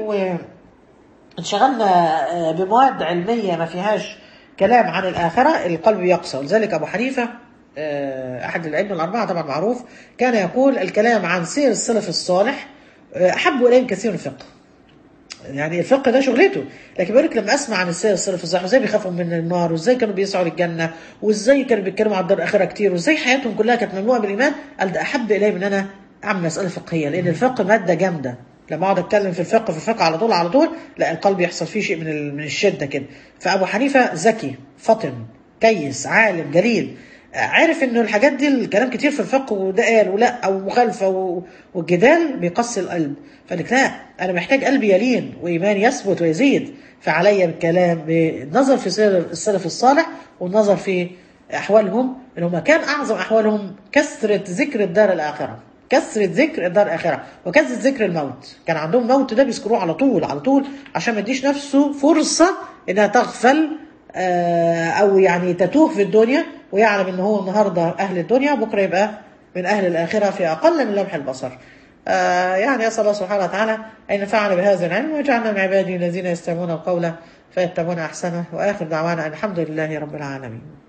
وانشغلنا آه، بمواد علمية ما فيهاش كلام عن الآخرة القلب يقسى ولذلك أبو حنيفة آه، أحد العلم الأربعة طبعا معروف كان يقول الكلام عن سير السلف الصالح آه، أحب إليه كثير من الفقه يعني الفقه ده شغلته لكن بيقول لك لما اسمع عن السير السلف الصالح وازاي بيخافوا من النار وازاي كانوا بيسعوا للجنه وازاي كانوا بيتكلموا عن الدار الاخره كتير وازاي حياتهم كلها كانت مملوءه بالايمان قال ده احب الي من انا اعمل مساله فقهيه لان الفقه ماده جامده لما اقعد اتكلم في الفقه في الفقه على طول على طول لا القلب يحصل فيه شيء من ال- من الشده كده فابو حنيفه ذكي فطن كيس عالم جليل عارف انه الحاجات دي الكلام كتير في الفقه وده قال ولا او مخالفه و- والجدال بيقسي القلب فقال لك لا انا محتاج قلبي يلين وايماني يثبت ويزيد فعليا بالكلام بالنظر في سير السلف الصالح والنظر في احوالهم ان هم كان اعظم احوالهم كثره ذكر الدار الاخره كثرة ذكر الدار الآخرة وكثرة ذكر الموت كان عندهم موت ده بيذكروه على طول على طول عشان ما يديش نفسه فرصة إنها تغفل آه، أو يعني تتوه في الدنيا ويعلم إن هو النهاردة أهل الدنيا بكرة يبقى من أهل الآخرة في أقل من لمح البصر آه، يعني أسأل الله سبحانه وتعالى أن ينفعنا بهذا العلم ويجعلنا من عباده الذين يستمعون القول فيتبعون أحسنه وآخر دعوانا أن الحمد لله رب العالمين